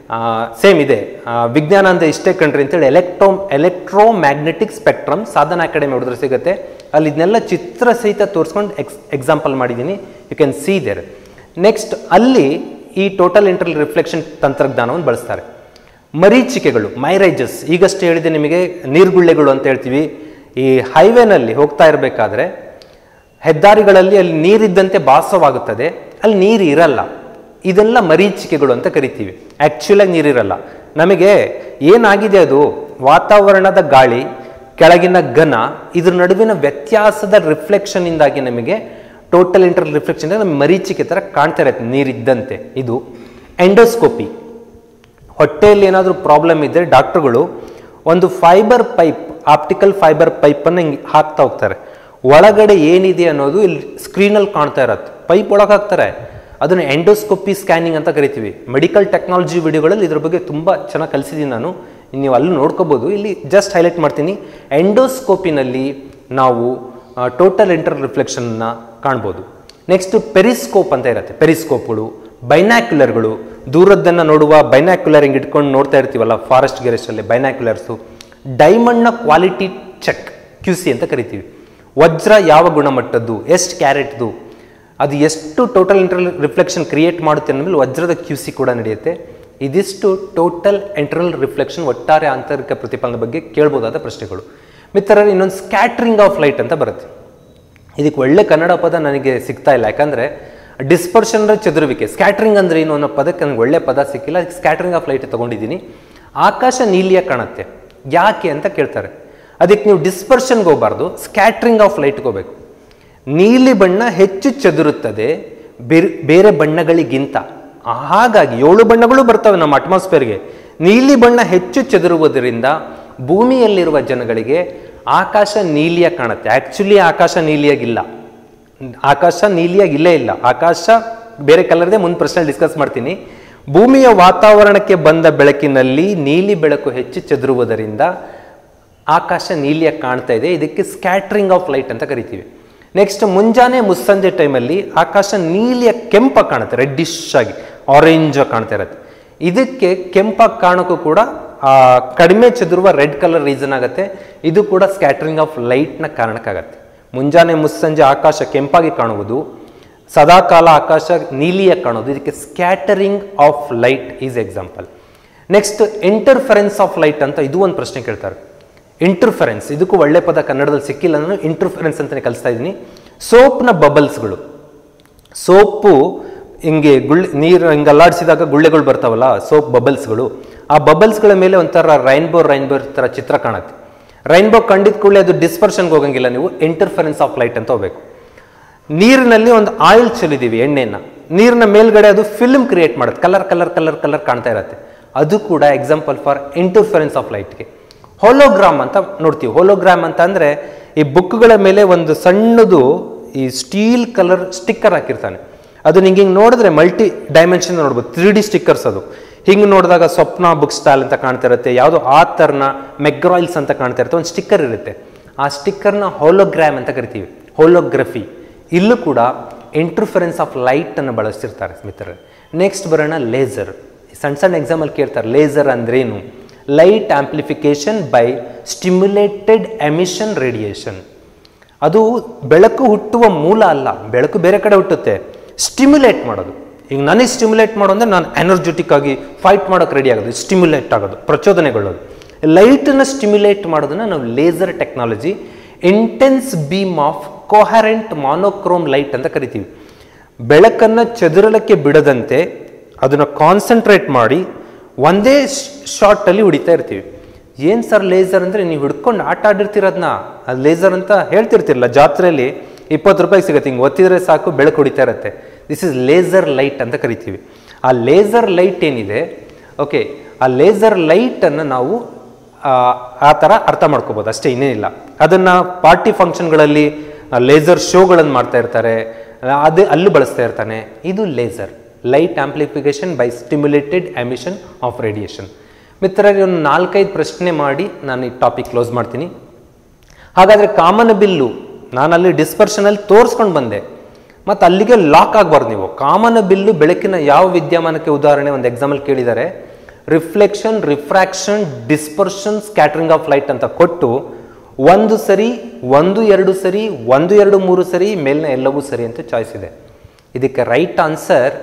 ಸೇಮ್ ಇದೆ ಆ, ವಿಜ್ಞಾನ ಅಂತ ಇಷ್ಟೇ ಕಂಡ್ರಿ ಅಂತೇಳಿ electro electromagnetic spectrum Sadhana Academy ಹೊಡೆದ್ರೆ ಸಿಗುತ್ತೆ ಅಲ್ಲಿ ಇದನ್ನೆಲ್ಲ ಚಿತ್ರ ಸಹಿತ ತೋರಿಸ್ಕೊಂಡು ಎಕ್ಸ್ ಎಕ್ಸಾಂಪಲ್ ಮಾಡಿದ್ದೀನಿ you can see there next ಅಲ್ಲಿ ಈ ಟೋಟಲ್ ಇಂಟರ್ಲ್ ರಿಫ್ಲೆಕ್ಷನ್ ತಂತ್ರಜ್ಞಾನವನ್ನು ಬಳಸ್ತಾರೆ ಮರೀಚಿಕೆಗಳು ಮೈರೈಜಸ್ ಈಗಷ್ಟೇ ಹೇಳಿದೆ ನಿಮಗೆ ನೀರ್ಗುಳ್ಳೆಗಳು ಅಂತ ಹೇಳ್ತೀವಿ ಈ ಹೈವೇನಲ್ಲಿ ಹೋಗ್ತಾ ಇರಬೇಕಾದ್ರೆ ಹೆದ್ದಾರಿಗಳಲ್ಲಿ ಅಲ್ಲಿ ನೀರಿದ್ದಂತೆ ಭಾಸವಾಗುತ್ತದೆ ಅಲ್ಲಿ ನೀರು ಇರಲ್ಲ ಇದೆಲ್ಲ ಮರೀಚಿಕೆಗಳು ಅಂತ ಕರಿತೀವಿ ಆ್ಯಕ್ಚುಲಾಗಿ ನೀರಿರಲ್ಲ ನಮಗೆ ಏನಾಗಿದೆ ಅದು ವಾತಾವರಣದ ಗಾಳಿ ಕೆಳಗಿನ ಘನ ಇದ್ರ ನಡುವಿನ ವ್ಯತ್ಯಾಸದ ರಿಫ್ಲೆಕ್ಷನ್ ಇಂದಾಗಿ ನಮಗೆ ಟೋಟಲ್ ಇಂಟರ್ ರಿಫ್ಲೆಕ್ಷನ್ ನಮಗೆ ಮರೀಚಿಕೆ ಥರ ಕಾಣ್ತಾ ಇರುತ್ತೆ ನೀರಿದ್ದಂತೆ ಇದು ಎಂಡೋಸ್ಕೋಪಿ ಹೊಟ್ಟೆಯಲ್ಲಿ ಏನಾದರೂ ಪ್ರಾಬ್ಲಮ್ ಇದ್ದರೆ ಡಾಕ್ಟ್ರುಗಳು ಒಂದು ಫೈಬರ್ ಪೈಪ್ ಆಪ್ಟಿಕಲ್ ಫೈಬರ್ ಪೈಪನ್ನು ಹಿಂಗೆ ಹಾಕ್ತಾ ಹೋಗ್ತಾರೆ ಒಳಗಡೆ ಏನಿದೆ ಅನ್ನೋದು ಇಲ್ಲಿ ಸ್ಕ್ರೀನಲ್ಲಿ ಕಾಣ್ತಾ ಇರತ್ತೆ ಪೈಪ್ ಒಳಗೆ ಹಾಕ್ತಾರೆ ಅದನ್ನು ಎಂಡೋಸ್ಕೋಪಿ ಸ್ಕ್ಯಾನಿಂಗ್ ಅಂತ ಕರಿತೀವಿ ಮೆಡಿಕಲ್ ಟೆಕ್ನಾಲಜಿ ವಿಡಿಯೋಗಳಲ್ಲಿ ಇದ್ರ ಬಗ್ಗೆ ತುಂಬ ಚೆನ್ನಾಗಿ ಕಲಿಸಿದ್ದೀನಿ ನಾನು ನೀವು ಅಲ್ಲಿ ನೋಡ್ಕೋಬೋದು ಇಲ್ಲಿ ಜಸ್ಟ್ ಹೈಲೈಟ್ ಮಾಡ್ತೀನಿ ಎಂಡೋಸ್ಕೋಪಿನಲ್ಲಿ ನಾವು ಟೋಟಲ್ ಇಂಟರ್ ರಿಫ್ಲೆಕ್ಷನ್ನ ಕಾಣ್ಬೋದು ನೆಕ್ಸ್ಟ್ ಪೆರಿಸ್ಕೋಪ್ ಅಂತ ಇರುತ್ತೆ ಪೆರಿಸ್ಕೋಪ್ಗಳು ಬೈನಾಕ್ಯುಲರ್ಗಳು ದೂರದ್ದನ್ನು ನೋಡುವ ಬೈನಾಕ್ಯುಲರ್ ಹಿಂಗೆ ಇಟ್ಕೊಂಡು ನೋಡ್ತಾ ಇರ್ತೀವಲ್ಲ ಫಾರೆಸ್ಟ್ ಗೆರೆಸ್ಟಲ್ಲಿ ಬೈನಾಕ್ಯುಲರ್ಸು ಡೈಮಂಡ್ನ ಕ್ವಾಲಿಟಿ ಚೆಕ್ ಕ್ಯೂ ಸಿ ಅಂತ ಕರಿತೀವಿ ವಜ್ರ ಯಾವ ಗುಣಮಟ್ಟದ್ದು ಎಷ್ಟು ಕ್ಯಾರೆಟ್ದು ಅದು ಎಷ್ಟು ಟೋಟಲ್ ಇಂಟರ್ನಲ್ ರಿಫ್ಲೆಕ್ಷನ್ ಕ್ರಿಯೇಟ್ ಮಾಡುತ್ತೆ ಅನ್ನೋದ್ಮೇಲೆ ವಜ್ರದ ಕ್ಯೂ ಸಿ ಕೂಡ ನಡೆಯುತ್ತೆ ಇದಿಷ್ಟು ಟೋಟಲ್ ಇಂಟರ್ನಲ್ ರಿಫ್ಲೆಕ್ಷನ್ ಒಟ್ಟಾರೆ ಆಂತರಿಕ ಪ್ರತಿಫಲನ ಬಗ್ಗೆ ಕೇಳ್ಬೋದಾದ ಪ್ರಶ್ನೆಗಳು ಮಿತ್ರರೇ ಇನ್ನೊಂದು ಸ್ಕ್ಯಾಟ್ರಿಂಗ್ ಆಫ್ ಲೈಟ್ ಅಂತ ಬರುತ್ತೆ ಇದಕ್ಕೆ ಒಳ್ಳೆ ಕನ್ನಡ ಪದ ನನಗೆ ಸಿಗ್ತಾ ಇಲ್ಲ ಯಾಕಂದರೆ ಡಿಸ್ಪರ್ಷನ್ ಚದುರುವಿಕೆ ಸ್ಕ್ಯಾಟ್ರಿಂಗ್ ಅಂದ್ರೆ ಏನು ಅನ್ನೋ ಪದಕ್ಕೆ ನನಗೆ ಒಳ್ಳೆ ಪದ ಸಿಕ್ಕಿಲ್ಲ ಅದಕ್ಕೆ ಸ್ಕ್ಯಾಟ್ರಿಂಗ್ ಆಫ್ ಲೈಟ್ ತೊಗೊಂಡಿದ್ದೀನಿ ಆಕಾಶ ನೀಲಿಯ ಕಾಣುತ್ತೆ ಯಾಕೆ ಅಂತ ಕೇಳ್ತಾರೆ ಅದಕ್ಕೆ ನೀವು ಡಿಸ್ಪರ್ಷನ್ಗೆ ಹೋಗಬಾರ್ದು ಸ್ಕ್ಯಾಟ್ರಿಂಗ್ ಆಫ್ ಲೈಟ್ಗೆ ಹೋಗ್ಬೇಕು ನೀಲಿ ಬಣ್ಣ ಹೆಚ್ಚು ಚದುರುತ್ತದೆ ಬೇರೆ ಬೇರೆ ಬಣ್ಣಗಳಿಗಿಂತ ಹಾಗಾಗಿ ಏಳು ಬಣ್ಣಗಳು ಬರ್ತವೆ ನಮ್ಮ ಅಟ್ಮಾಸ್ಫಿಯರ್ಗೆ ನೀಲಿ ಬಣ್ಣ ಹೆಚ್ಚು ಚದುರುವುದರಿಂದ ಭೂಮಿಯಲ್ಲಿರುವ ಜನಗಳಿಗೆ ಆಕಾಶ ನೀಲಿಯ ಕಾಣುತ್ತೆ ಆ್ಯಕ್ಚುಲಿ ಆಕಾಶ ನೀಲಿಯಾಗಿಲ್ಲ ಆಕಾಶ ನೀಲಿಯಾಗಿ ಇಲ್ಲೇ ಇಲ್ಲ ಆಕಾಶ ಬೇರೆ ಕಲರ್ದೆ ಮುಂದೆ ಪ್ರಶ್ನೆ ಡಿಸ್ಕಸ್ ಮಾಡ್ತೀನಿ ಭೂಮಿಯ ವಾತಾವರಣಕ್ಕೆ ಬಂದ ಬೆಳಕಿನಲ್ಲಿ ನೀಲಿ ಬೆಳಕು ಹೆಚ್ಚು ಚದುರುವುದರಿಂದ ಆಕಾಶ ನೀಲಿಯಾಗಿ ಕಾಣ್ತಾ ಇದೆ ಇದಕ್ಕೆ ಸ್ಕ್ಯಾಟ್ರಿಂಗ್ ಆಫ್ ಲೈಟ್ ಅಂತ ಕರಿತೀವಿ ನೆಕ್ಸ್ಟ್ ಮುಂಜಾನೆ ಮುಸ್ಸಂಜೆ ಟೈಮಲ್ಲಿ ಆಕಾಶ ನೀಲಿಯ ಕೆಂಪ ಕಾಣುತ್ತೆ ರೆಡ್ಡಿಶ್ ಆಗಿ ಆರೆಂಜ್ ಕಾಣ್ತಾ ಇರುತ್ತೆ ಇದಕ್ಕೆ ಕೆಂಪಾಗಿ ಕಾಣೋಕ್ಕೂ ಕೂಡ ಆ, ಕಡಿಮೆ ಚದುರುವ ರೆಡ್ ಕಲರ್ ರೀಸನ್ ಆಗುತ್ತೆ ಇದು ಕೂಡ ಸ್ಕ್ಯಾಟ್ರಿಂಗ್ ಆಫ್ ಲೈಟ್ನ ಕಾರಣಕ್ಕಾಗತ್ತೆ ಮುಂಜಾನೆ ಮುಸ್ಸಂಜೆ ಆಕಾಶ ಕೆಂಪಾಗಿ ಕಾಣುವುದು ಸದಾಕಾಲ ಆಕಾಶ ನೀಲಿಯಾಗಿ ಕಾಣೋದು ಇದಕ್ಕೆ scattering of light is example next interference of light ಅಂತ ಇದು ಒಂದು ಪ್ರಶ್ನೆ ಕೇಳ್ತಾರೆ ಇಂಟರ್ಫರೆನ್ಸ್ ಇದಕ್ಕೂ ಒಳ್ಳೆ ಪದ ಕನ್ನಡದಲ್ಲಿ ಸಿಕ್ಕಿಲ್ಲ ನಾನು ಇಂಟರ್ಫರೆನ್ಸ್ ಅಂತಲೇ ಕಲಿಸ್ತಾ ಇದ್ದೀನಿ ಸೋಪ್ನ ಬಬಲ್ಸ್ಗಳು ಸೋಪು ಹಿಂಗೆ ಗುಳ್ಳೆ ನೀರು ಹಿಂಗೆ ಅಲ್ಲಾಡಿಸಿದಾಗ ಗುಳ್ಳೆಗಳು ಬರ್ತಾವಲ್ಲ ಸೋಪ್ ಬಬಲ್ಸ್ಗಳು ಆ ಬಬಲ್ಸ್ಗಳ ಮೇಲೆ ಒಂಥರ ರೈನ್ಬೋ ರೈನ್ಬೋ ಥರ ಚಿತ್ರ ಕಾಣುತ್ತೆ ರೈನ್ಬೋ ಕಂಡಿದ ಕೂಡಲೇ ಅದು ಡಿಸ್ಪರ್ಷನ್ಗೆ ಹೋಗಂಗಿಲ್ಲ ನೀವು ಇಂಟರ್ಫರೆನ್ಸ್ ಆಫ್ ಲೈಟ್ ಅಂತ ಹೋಗ್ಬೇಕು ನೀರಿನಲ್ಲಿ ಒಂದು ಆಯಿಲ್ ಚೆಲ್ಲಿದ್ದೀವಿ ಎಣ್ಣೆನ ನೀರಿನ ಮೇಲ್ಗಡೆ ಅದು ಫಿಲ್ಮ್ ಕ್ರಿಯೇಟ್ ಮಾಡುತ್ತೆ ಕಲರ್ ಕಲರ್ ಕಲರ್ ಕಲರ್ ಕಾಣ್ತಾ ಇರುತ್ತೆ ಅದು ಕೂಡ ಎಕ್ಸಾಂಪಲ್ ಫಾರ್ ಇಂಟರ್ಫರೆನ್ಸ್ ಆಫ್ ಲೈಟ್ಗೆ ಹೋಲೋಗ್ರಾಮ್ ಅಂತ ನೋಡ್ತೀವಿ ಹೋಲೋಗ್ರಾಮ್ ಅಂತ ಅಂದರೆ ಈ ಬುಕ್ಗಳ ಮೇಲೆ ಒಂದು ಸಣ್ಣದು ಈ ಸ್ಟೀಲ್ ಕಲರ್ ಸ್ಟಿಕ್ಕರ್ ಹಾಕಿರ್ತಾನೆ ಅದು ನಿಂಗೆ ಹಿಂಗೆ ನೋಡಿದ್ರೆ ಮಲ್ಟಿ ಡೈಮೆನ್ಷನ್ ನೋಡ್ಬೋದು ತ್ರೀ ಡಿ ಸ್ಟಿಕ್ಕರ್ಸ್ ಅದು ಹಿಂಗೆ ನೋಡಿದಾಗ ಸ್ವಪ್ನ ಬುಕ್ ಸ್ಟಾಲ್ ಅಂತ ಕಾಣ್ತಾ ಇರುತ್ತೆ ಯಾವುದೋ ಆ ಥರನ ಮೆಗ್ರಾಯಿಲ್ಸ್ ಅಂತ ಕಾಣ್ತಾ ಇರುತ್ತೆ ಒಂದು ಸ್ಟಿಕ್ಕರ್ ಇರುತ್ತೆ ಆ ಸ್ಟಿಕ್ಕರ್ನ ಹೋಲೋಗ್ರಾಮ್ ಅಂತ ಕರಿತೀವಿ ಹೋಲೋಗ್ರಫಿ ಇಲ್ಲೂ ಕೂಡ ಇಂಟರ್ಫರೆನ್ಸ್ ಆಫ್ ಲೈಟನ್ನು ಬಳಸ್ತಿರ್ತಾರೆ ಸ್ಮಿತರು ನೆಕ್ಸ್ಟ್ ಬರೋಣ ಲೇಸರ್ ಸಣ್ಣ ಸಣ್ಣ ಎಕ್ಸಾಮಲ್ಲಿ ಕೇಳ್ತಾರೆ ಲೇಸರ್ ಅಂದ್ರೇನು light amplification by stimulated emission radiation ಅದು ಬೆಳಕು ಹುಟ್ಟುವ ಮೂಲ ಅಲ್ಲ ಬೆಳಕು ಬೇರೆ ಕಡೆ ಹುಟ್ಟುತ್ತೆ ಸ್ಟಿಮ್ಯುಲೇಟ್ ಮಾಡೋದು ಈಗ ನನಗೆ ಸ್ಟಿಮ್ಯುಲೇಟ್ ಮಾಡೋ ಅಂದರೆ ನಾನು ಎನರ್ಜೆಟಿಕ್ ಆಗಿ ಫೈಟ್ ಮಾಡೋಕೆ ರೆಡಿ ಆಗೋದು ಸ್ಟಿಮ್ಯುಲೇಟ್ ಆಗೋದು ಪ್ರಚೋದನೆಗೊಳ್ಳೋದು ಲೈಟನ್ನು ಸ್ಟಿಮ್ಯುಲೇಟ್ ಮಾಡೋದನ್ನ ನಾವು laser technology intense beam of coherent monochrome light ಅಂತ ಕರಿತೀವಿ ಬೆಳಕನ್ನು ಚದುರಲಕ್ಕೆ ಬಿಡದಂತೆ ಅದನ್ನು ಕಾನ್ಸಂಟ್ರೇಟ್ ಮಾಡಿ ಒಂದೇ ಶಾರ್ಟಲ್ಲಿ ಹೊಡಿತಾ ಇರ್ತೀವಿ ಏನು ಸರ್ ಲೇಸರ್ ಅಂದರೆ ನೀವು ಹಿಡ್ಕೊಂಡು ಆಟ ಆಡಿರ್ತೀರದನ್ನ ಅದು ಲೇಸರ್ ಅಂತ ಹೇಳ್ತಿರ್ತಿರಲ್ಲ ಜಾತ್ರೆಯಲ್ಲಿ ಇಪ್ಪತ್ತು ರೂಪಾಯಿ ಸಿಗುತ್ತೆ ಹಿಂಗೆ ಒತ್ತಿದ್ರೆ ಸಾಕು ಬೆಳಕು ಹೊಡಿತಾ ಇರುತ್ತೆ ದಿಸ್ ಇಸ್ ಲೇಸರ್ ಲೈಟ್ ಅಂತ ಕರಿತೀವಿ ಆ ಲೇಸರ್ ಲೈಟ್ ಏನಿದೆ ಓಕೆ ಆ ಲೇಸರ್ ಲೈಟನ್ನು ನಾವು ಆ, ಆ ಥರ ಅರ್ಥ ಮಾಡ್ಕೋಬೋದು ಅಷ್ಟೇ ಇನ್ನೇನಿಲ್ಲ ಅದನ್ನು ಪಾರ್ಟಿ ಫಂಕ್ಷನ್ಗಳಲ್ಲಿ ಲೇಸರ್ ಶೋಗಳನ್ನು ಮಾಡ್ತಾ ಇರ್ತಾರೆ ಅದು ಅಲ್ಲೂ ಬಳಸ್ತಾ ಇರ್ತಾನೆ ಇದು laser light amplification by stimulated emission of radiation ಮಿತ್ರರಿಗೆ ಒಂದು ನಾಲ್ಕೈದು ಪ್ರಶ್ನೆ ಮಾಡಿ ನಾನು ಈ ಟಾಪಿಕ್ ಕ್ಲೋಸ್ ಮಾಡ್ತೀನಿ ಹಾಗಾದರೆ ಕಾಮನ ಬಿಲ್ಲು ನಾನು ಅಲ್ಲಿ ಡಿಸ್ಪರ್ಷನಲ್ಲಿ ತೋರಿಸ್ಕೊಂಡು ಬಂದೆ ಮತ್ತು ಅಲ್ಲಿಗೆ ಲಾಕ್ ಆಗಬಾರ್ದು ನೀವು ಕಾಮನ ಬಿಲ್ಲು ಬೆಳಕಿನ ಯಾವ ವಿದ್ಯಮಾನಕ್ಕೆ ಉದಾಹರಣೆ ಒಂದು ಎಕ್ಸಾಂಪಲ್ ಕೇಳಿದ್ದಾರೆ reflection refraction dispersion scattering of light ಅಂತ ಕೊಟ್ಟು ಒಂದು ಸರಿ ಒಂದು ಎರಡು ಸರಿ ಒಂದು ಎರಡು ಮೂರು ಸರಿ ಮೇಲಿನ ಎಲ್ಲವೂ ಸರಿ ಅಂತ ಚಾಯ್ಸ್ ಇದೆ ಇದಕ್ಕೆ right answer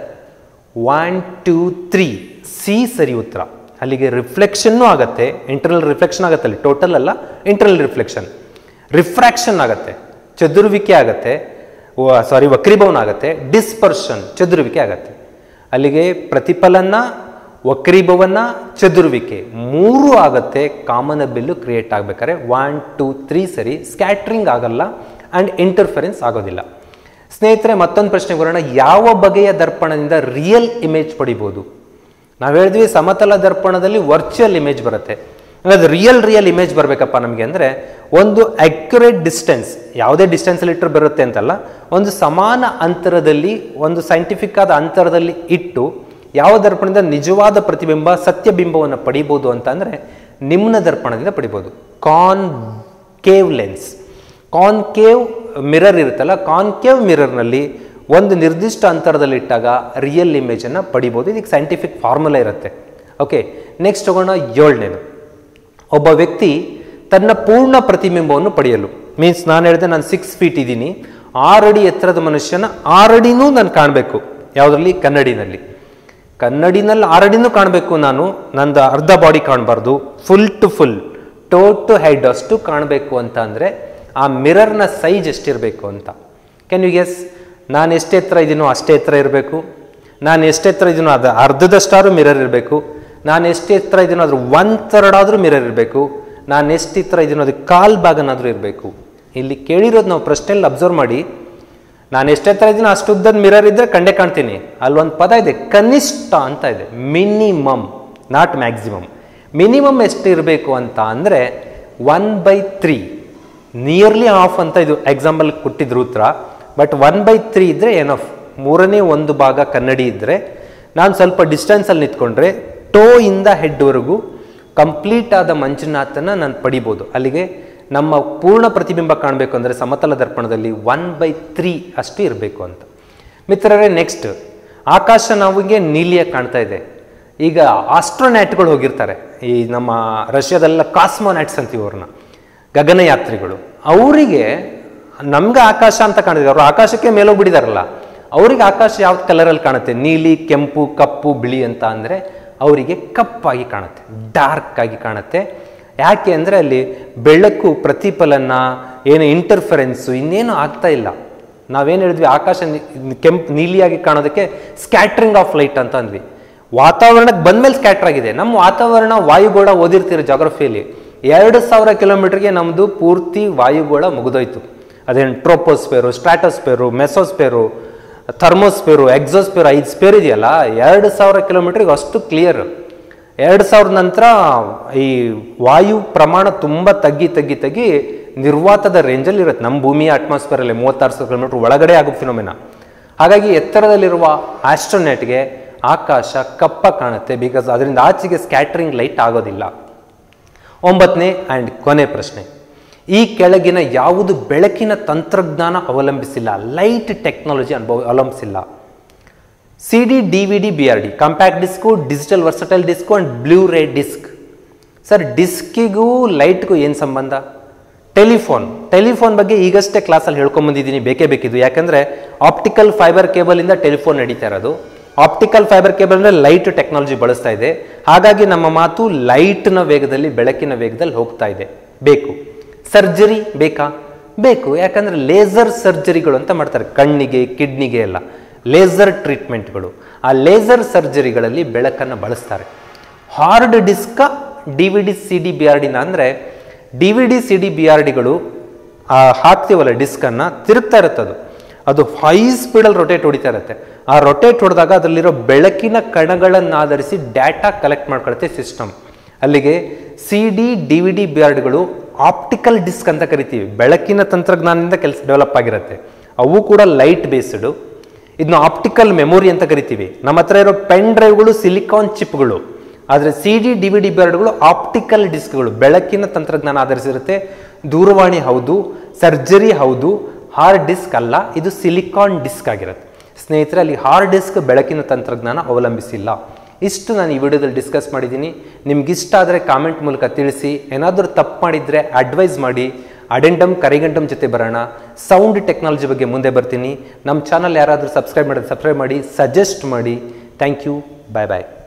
one two three C ಸರಿ ಉತ್ತರ ಅಲ್ಲಿಗೆ ರಿಫ್ಲೆಕ್ಷನ್ನು ಆಗತ್ತೆ ಇಂಟರ್ನಲ್ ರಿಫ್ಲೆಕ್ಷನ್ ಆಗತ್ತೆ ಅಲ್ಲಿ ಟೋಟಲ್ ಅಲ್ಲ ಇಂಟರ್ನಲ್ ರಿಫ್ಲೆಕ್ಷನ್ ರಿಫ್ರಾಕ್ಷನ್ ಆಗತ್ತೆ ಚದುರುವಿಕೆ ಆಗತ್ತೆ ಸಾರಿ ವಕ್ರೀಭವನ ಆಗತ್ತೆ ಡಿಸ್ಪರ್ಷನ್ ಚದುರುವಿಕೆ ಆಗತ್ತೆ ಅಲ್ಲಿಗೆ ಪ್ರತಿಫಲನ ವಕ್ರೀಭವನ ಚದುರುವಿಕೆ ಮೂರು ಆಗತ್ತೆ ಕಾಮನ ಬಿಲ್ಲು ಕ್ರಿಯೇಟ್ ಆಗ್ಬೇಕಾದ್ರೆ ಒನ್ ಟೂ ತ್ರೀ ಸರಿ ಸ್ಕ್ಯಾಟ್ರಿಂಗ್ ಆಗಲ್ಲ ಆ್ಯಂಡ್ ಇಂಟರ್ಫರೆನ್ಸ್ ಆಗೋದಿಲ್ಲ ಸ್ನೇಹಿತರೆ ಮತ್ತೊಂದು ಪ್ರಶ್ನೆ ಬರೋಣ ಯಾವ ಬಗೆಯ ದರ್ಪಣದಿಂದ ರಿಯಲ್ ಇಮೇಜ್ ಪಡಿಬೋದು ನಾವು ಹೇಳಿದ್ವಿ ಸಮತಲ ದರ್ಪಣದಲ್ಲಿ ವರ್ಚುವಲ್ ಇಮೇಜ್ ಬರುತ್ತೆ ಅದು ರಿಯಲ್ ರಿಯಲ್ ಇಮೇಜ್ ಬರಬೇಕಪ್ಪ ನಮಗೆ ಅಂದರೆ ಒಂದು ಅಕ್ಯುರೇಟ್ ಡಿಸ್ಟೆನ್ಸ್ ಯಾವುದೇ ಡಿಸ್ಟೆನ್ಸಲ್ಲಿ ಇಟ್ಟರು ಬರುತ್ತೆ ಅಂತಲ್ಲ ಒಂದು ಸಮಾನ ಅಂತರದಲ್ಲಿ ಒಂದು ಸೈಂಟಿಫಿಕ್ ಆದ ಅಂತರದಲ್ಲಿ ಇಟ್ಟು ಯಾವ ದರ್ಪಣದಿಂದ ನಿಜವಾದ ಪ್ರತಿಬಿಂಬ ಸತ್ಯಬಿಂಬವನ್ನು ಪಡಿಬೋದು ಅಂತ ಅಂದರೆ ನಿಮ್ನ ದರ್ಪಣದಿಂದ ಪಡಿಬೋದು concave lens concave mirror ಇರುತ್ತಲ್ಲ ಕಾನ್ಕೇವ್ ಮಿರರ್ನಲ್ಲಿ ಒಂದು ನಿರ್ದಿಷ್ಟ ಅಂತರದಲ್ಲಿ ಇಟ್ಟಾಗ ರಿಯಲ್ ಇಮೇಜನ್ನು ಪಡಿಬೋದು ಇದಕ್ಕೆ ಸೈಂಟಿಫಿಕ್ ಫಾರ್ಮುಲಾ ಇರುತ್ತೆ ಓಕೆ ನೆಕ್ಸ್ಟ್ ತಗೋಣ ಏಳನೇದು ಒಬ್ಬ ವ್ಯಕ್ತಿ ತನ್ನ ಪೂರ್ಣ ಪ್ರತಿಬಿಂಬವನ್ನು ಪಡೆಯಲು ಮೀನ್ಸ್ ನಾನು ಹೇಳಿದೆ ನಾನು ಸಿಕ್ಸ್ ಫೀಟ್ ಇದ್ದೀನಿ ಆರಡಿ ಎತ್ತರದ ಮನುಷ್ಯನ ಆರಡಿನೂ ನಾನು ಕಾಣಬೇಕು ಯಾವುದರಲ್ಲಿ ಕನ್ನಡಿನಲ್ಲಿ ಕನ್ನಡಿನಲ್ಲಿ ಆರಡಿನೂ ಕಾಣಬೇಕು ನಾನು ನಂದು ಅರ್ಧ ಬಾಡಿ ಕಾಣಬಾರ್ದು full to full toe to head ಅಷ್ಟು ಕಾಣಬೇಕು ಅಂತ ಅಂದರೆ ಆ ಮಿರರ್ನ ಸೈಜ್ ಎಷ್ಟಿರಬೇಕು ಅಂತ ಕ್ಯಾನ್ ಯು ಗೆಸ್ ನಾನು ಎಷ್ಟು ಎತ್ತರ ಇದ್ದೀನೋ ಅಷ್ಟೇ ಎತ್ತರ ಇರಬೇಕು ನಾನು ಎಷ್ಟು ಎತ್ತರ ಇದ್ದೀನೋ ಅದು ಅರ್ಧದಷ್ಟಾದ್ರೂ ಮಿರರ್ ಇರಬೇಕು ನಾನು ಎಷ್ಟು ಎತ್ತರ ಇದ್ದೀನೋ ಅದ್ರ ಒನ್ ಥರ್ಡ್ ಆದರೂ ಮಿರರ್ ಇರಬೇಕು ನಾನು ಎಷ್ಟು ಎತ್ತರ ಇದ್ದೀನೋ ಅದಕ್ಕೆ ಕಾಲ್ ಭಾಗನಾದರೂ ಇರಬೇಕು ಇಲ್ಲಿ ಕೇಳಿರೋದು ನಾವು ಪ್ರಶ್ನೆಯಲ್ಲಿ ಅಬ್ಸರ್ವ್ ಮಾಡಿ ನಾನು ಎಷ್ಟು ಎತ್ತರ ಇದ್ದೀನೋ ಅಷ್ಟು ಉದ್ದದ ಮಿರರ್ ಇದ್ದರೆ ಕಂಡೇ ಕಾಣ್ತೀನಿ ಅಲ್ಲೊಂದು ಪದ ಇದೆ ಕನಿಷ್ಠ ಅಂತ ಇದೆ ಮಿನಿಮಮ್ ನಾಟ್ ಮ್ಯಾಕ್ಸಿಮಮ್ ಮಿನಿಮಮ್ ಎಷ್ಟು ಇರಬೇಕು ಅಂತ ಅಂದರೆ one by three nearly half ಅಂತ ಇದು ಎಕ್ಸಾಂಪಲ್ ಕೊಟ್ಟಿದ್ರು ಉತ್ತರ ಬಟ್ ಒನ್ ಬೈ ತ್ರೀ ಇದ್ದರೆ ಏನಫ್ ಮೂರನೇ ಒಂದು ಭಾಗ ಕನ್ನಡಿ ಇದ್ದರೆ ನಾನು ಸ್ವಲ್ಪ ಡಿಸ್ಟೆನ್ಸಲ್ಲಿ ನಿಂತ್ಕೊಂಡ್ರೆ ಟೋ ಇಂದ ಹೆಡ್ವರೆಗೂ ಕಂಪ್ಲೀಟ್ ಆದ ಮಂಜುನಾಥನ ನಾನು ಪಡಿಬೋದು ಅಲ್ಲಿಗೆ ನಮ್ಮ ಪೂರ್ಣ ಪ್ರತಿಬಿಂಬ ಕಾಣಬೇಕು ಅಂದರೆ ಸಮತಲ ದರ್ಪಣದಲ್ಲಿ ಒನ್ ಬೈ ತ್ರೀ ಅಷ್ಟು ಇರಬೇಕು ಅಂತ ಮಿತ್ರರೇ ನೆಕ್ಸ್ಟ್ ಆಕಾಶ ನಮಗೆ ನೀಲಿಯಾಗಿ ಕಾಣ್ತಾ ಇದೆ ಈಗ ಆಸ್ಟ್ರೋನ್ಯಾಟ್ಗಳು ಹೋಗಿರ್ತಾರೆ ಈ ನಮ್ಮ ರಷ್ಯಾದೆಲ್ಲ ಕಾಸ್ಮೋನ್ಯಾಟ್ಸ್ ಅಂತೀವಿ ಅವ್ರನ್ನ ಗಗನಯಾತ್ರಿಗಳು ಅವರಿಗೆ ನಮ್ಗೆ ಆಕಾಶ ಅಂತ ಕಾಣಿದೆ ಅವರು ಆಕಾಶಕ್ಕೆ ಮೇಲೋಗ್ಬಿಟ್ಟಿದಾರಲ್ಲ ಅವ್ರಿಗೆ ಆಕಾಶ ಯಾವ ಕಲರಲ್ಲಿ ಕಾಣುತ್ತೆ ನೀಲಿ ಕೆಂಪು ಕಪ್ಪು ಬಿಳಿ ಅಂತ ಅಂದರೆ ಅವರಿಗೆ ಕಪ್ಪಾಗಿ ಕಾಣುತ್ತೆ ಡಾರ್ಕ್ ಆಗಿ ಕಾಣುತ್ತೆ ಯಾಕೆ ಅಂದರೆ ಅಲ್ಲಿ ಬೆಳಕು ಪ್ರತಿಫಲನ ಏನು ಇಂಟರ್ಫರೆನ್ಸು ಇನ್ನೇನು ಆಗ್ತಾ ಇಲ್ಲ ನಾವೇನು ಹೇಳಿದ್ವಿ ಆಕಾಶ ಕೆಂಪು ನೀಲಿಯಾಗಿ ಕಾಣೋದಕ್ಕೆ ಸ್ಕ್ಯಾಟ್ರಿಂಗ್ ಆಫ್ ಲೈಟ್ ಅಂತ ಅಂದ್ವಿ ವಾತಾವರಣಕ್ಕೆ ಬಂದ್ಮೇಲೆ ಸ್ಕ್ಯಾಟ್ರ್ ಆಗಿದೆ ನಮ್ಮ ವಾತಾವರಣ ವಾಯುಗೋಳ ಓದಿರ್ತೀರಿ ಜಾಗ್ರಫಿಯಲ್ಲಿ ಎರಡು ಸಾವಿರ ಕಿಲೋಮೀಟರ್ಗೆ ನಮ್ಮದು ಪೂರ್ತಿ ವಾಯುಗೋಳ ಮುಗಿದೋಯ್ತು ಅದೇನು ಟ್ರೋಪೋಸ್ಪೇರು ಸ್ಟ್ರಾಟೋಸ್ಪೇರು ಮೆಸೋಸ್ಪೇರು ಥರ್ಮೋಸ್ಪೇರು ಎಕ್ಸೋಸ್ಪೇರು ಐದು ಸ್ಪೇರ್ ಇದೆಯಲ್ಲ ಎರಡು ಸಾವಿರ ಕಿಲೋಮೀಟ್ರಿಗೆ ಅಷ್ಟು ಕ್ಲಿಯರ್ ಎರಡು ಸಾವಿರದ ನಂತರ ಈ ವಾಯು ಪ್ರಮಾಣ ತುಂಬ ತಗ್ಗಿ ತಗ್ಗಿ ತಗ್ಗಿ ನಿರ್ವಾತದ ರೇಂಜಲ್ಲಿ ಇರುತ್ತೆ ನಮ್ಮ ಭೂಮಿಯ ಅಟ್ಮಾಸ್ಫಿಯರಲ್ಲಿ ಮೂವತ್ತಾರು ಸಾವಿರ ಕಿಲೋಮೀಟರ್ ಒಳಗಡೆ ಆಗೋ ಫಿನೋಮಿನ ಹಾಗಾಗಿ ಎತ್ತರದಲ್ಲಿರುವ ಆಸ್ಟ್ರೋನೆಟ್ಗೆ ಆಕಾಶ ಕಪ್ಪ ಕಾಣುತ್ತೆ ಬಿಕಾಸ್ ಅದರಿಂದ ಆಚೆಗೆ ಸ್ಕ್ಯಾಟ್ರಿಂಗ್ ಲೈಟ್ ಆಗೋದಿಲ್ಲ ಒಂಬತ್ತನೇ ಆ್ಯಂಡ್ ಕೊನೆ ಪ್ರಶ್ನೆ ಈ ಕೆಳಗಿನ ಯಾವುದು ಬೆಳಕಿನ ತಂತ್ರಜ್ಞಾನ ಅವಲಂಬಿಸಿಲ್ಲ ಲೈಟ್ ಟೆಕ್ನಾಲಜಿ ಅನುಭವ ಅವಲಂಬಿಸಿಲ್ಲ C D D V D B R D compact disc digital versatile disc and blu ray disc sir ಡಿಸ್ಕಿಗೂ ಲೈಟ್ಗೂ ಏನು ಸಂಬಂಧ ಟೆಲಿಫೋನ್ ಟೆಲಿಫೋನ್ ಬಗ್ಗೆ ಈಗಷ್ಟೇ ಕ್ಲಾಸಲ್ಲಿ ಹೇಳ್ಕೊಂಬಂದಿದ್ದೀನಿ ಬೇಕೇ ಬೇಕಿದ್ದು ಯಾಕಂದರೆ ಆಪ್ಟಿಕಲ್ ಫೈಬರ್ ಕೇಬಲಿಂದ ಟೆಲಿಫೋನ್ ನಡೀತಾ ಇರೋದು ಆಪ್ಟಿಕಲ್ ಫೈಬರ್ ಕೇಬಲ್ ಅಂದರೆ ಲೈಟ್ ಟೆಕ್ನಾಲಜಿ ಬಳಸ್ತಾ ಇದೆ ಹಾಗಾಗಿ ನಮ್ಮ ಮಾತು ಲೈಟ್ನ ವೇಗದಲ್ಲಿ ಬೆಳಕಿನ ವೇಗದಲ್ಲಿ ಹೋಗ್ತಾ ಇದೆ ಬೇಕು ಸರ್ಜರಿ ಬೇಕಾ ಬೇಕು ಯಾಕಂದರೆ ಲೇಸರ್ ಸರ್ಜರಿಗಳು ಅಂತ ಮಾಡ್ತಾರೆ ಕಣ್ಣಿಗೆ ಕಿಡ್ನಿಗೆ ಎಲ್ಲ ಲೇಸರ್ ಟ್ರೀಟ್ಮೆಂಟ್ಗಳು ಆ ಲೇಸರ್ ಸರ್ಜರಿಗಳಲ್ಲಿ ಬೆಳಕನ್ನು ಬಳಸ್ತಾರೆ hard disk D V D C D B R ಡಿನ ಅಂದರೆ D V D C D B R ಡಿಗಳು ಹಾಕ್ತೀವಲ್ಲ ಡಿಸ್ಕನ್ನು ತಿರುಗ್ತಾ ಇರುತ್ತೆ ಅದು ಅದು ಹೈ ಸ್ಪೀಡಲ್ಲಿ ರೊಟೇಟ್ ಹೊಡಿತಾ ಇರುತ್ತೆ ಆ ರೊಟೇಟ್ ಹೊಡೆದಾಗ ಅದರಲ್ಲಿರೋ ಬೆಳಕಿನ ಕಣಗಳನ್ನು ಆಧರಿಸಿ ಡಾಟಾ ಕಲೆಕ್ಟ್ ಮಾಡ್ಕೊಳುತ್ತೆ ಸಿಸ್ಟಮ್ ಅಲ್ಲಿಗೆ C D D V D B ಆರ್ಡ್ಗಳು ಆಪ್ಟಿಕಲ್ ಡಿಸ್ಕ್ ಅಂತ ಕರಿತೀವಿ ಬೆಳಕಿನ ತಂತ್ರಜ್ಞಾನದಿಂದ ಕೆಲಸ ಡೆವಲಪ್ ಆಗಿರುತ್ತೆ ಅವು ಕೂಡ ಲೈಟ್ ಬೇಸ್ಡು ಇದನ್ನ ಆಪ್ಟಿಕಲ್ ಮೆಮೊರಿ ಅಂತ ಕರಿತೀವಿ ನಮ್ಮ ಹತ್ರ ಇರೋ ಪೆನ್ ಡ್ರೈವ್ಗಳು ಸಿಲಿಕಾನ್ ಚಿಪ್ಗಳು ಆದರೆ C D D V D ಬರ್ಡ್ಗಳು ಆಪ್ಟಿಕಲ್ ಡಿಸ್ಕ್ಗಳು ಬೆಳಕಿನ ತಂತ್ರಜ್ಞಾನ ಆಧರಿಸಿರುತ್ತೆ ದೂರವಾಣಿ ಹೌದು ಸರ್ಜರಿ ಹೌದು ಹಾರ್ಡ್ ಡಿಸ್ಕ್ ಅಲ್ಲ ಇದು ಸಿಲಿಕಾನ್ ಡಿಸ್ಕ್ ಆಗಿರುತ್ತೆ ಸ್ನೇಹಿತರೆ ಅಲ್ಲಿ ಹಾರ್ಡ್ ಡಿಸ್ಕ್ ಬೆಳಕಿನ ತಂತ್ರಜ್ಞಾನ ಅವಲಂಬಿಸಿಲ್ಲ ಇಷ್ಟು ನಾನು ಈ ವಿಡಿಯೋದಲ್ಲಿ ಡಿಸ್ಕಸ್ ಮಾಡಿದ್ದೀನಿ ನಿಮ್ಗೆ ಇಷ್ಟ ಆದರೆ ಕಾಮೆಂಟ್ ಮೂಲಕ ತಿಳಿಸಿ ಏನಾದರೂ ತಪ್ಪು ಮಾಡಿದರೆ ಅಡ್ವೈಸ್ ಮಾಡಿ ಅಡೆಂಡಮ್ ಕರಿಗಂಡಮ್ ಜೊತೆ ಬರೋಣ ಸೌಂಡ್ ಟೆಕ್ನಾಲಜಿ ಬಗ್ಗೆ ಮುಂದೆ ಬರ್ತೀನಿ ನಮ್ಮ ಚಾನಲ್ ಯಾರಾದರೂ ಸಬ್ಸ್ಕ್ರೈಬ್ ಮಾಡಿದ್ರೆ ಸಬ್ಸ್ಕ್ರೈಬ್ ಮಾಡಿ ಸಜೆಸ್ಟ್ ಮಾಡಿ ಥ್ಯಾಂಕ್ ಯು ಬಾಯ್ ಬಾಯ್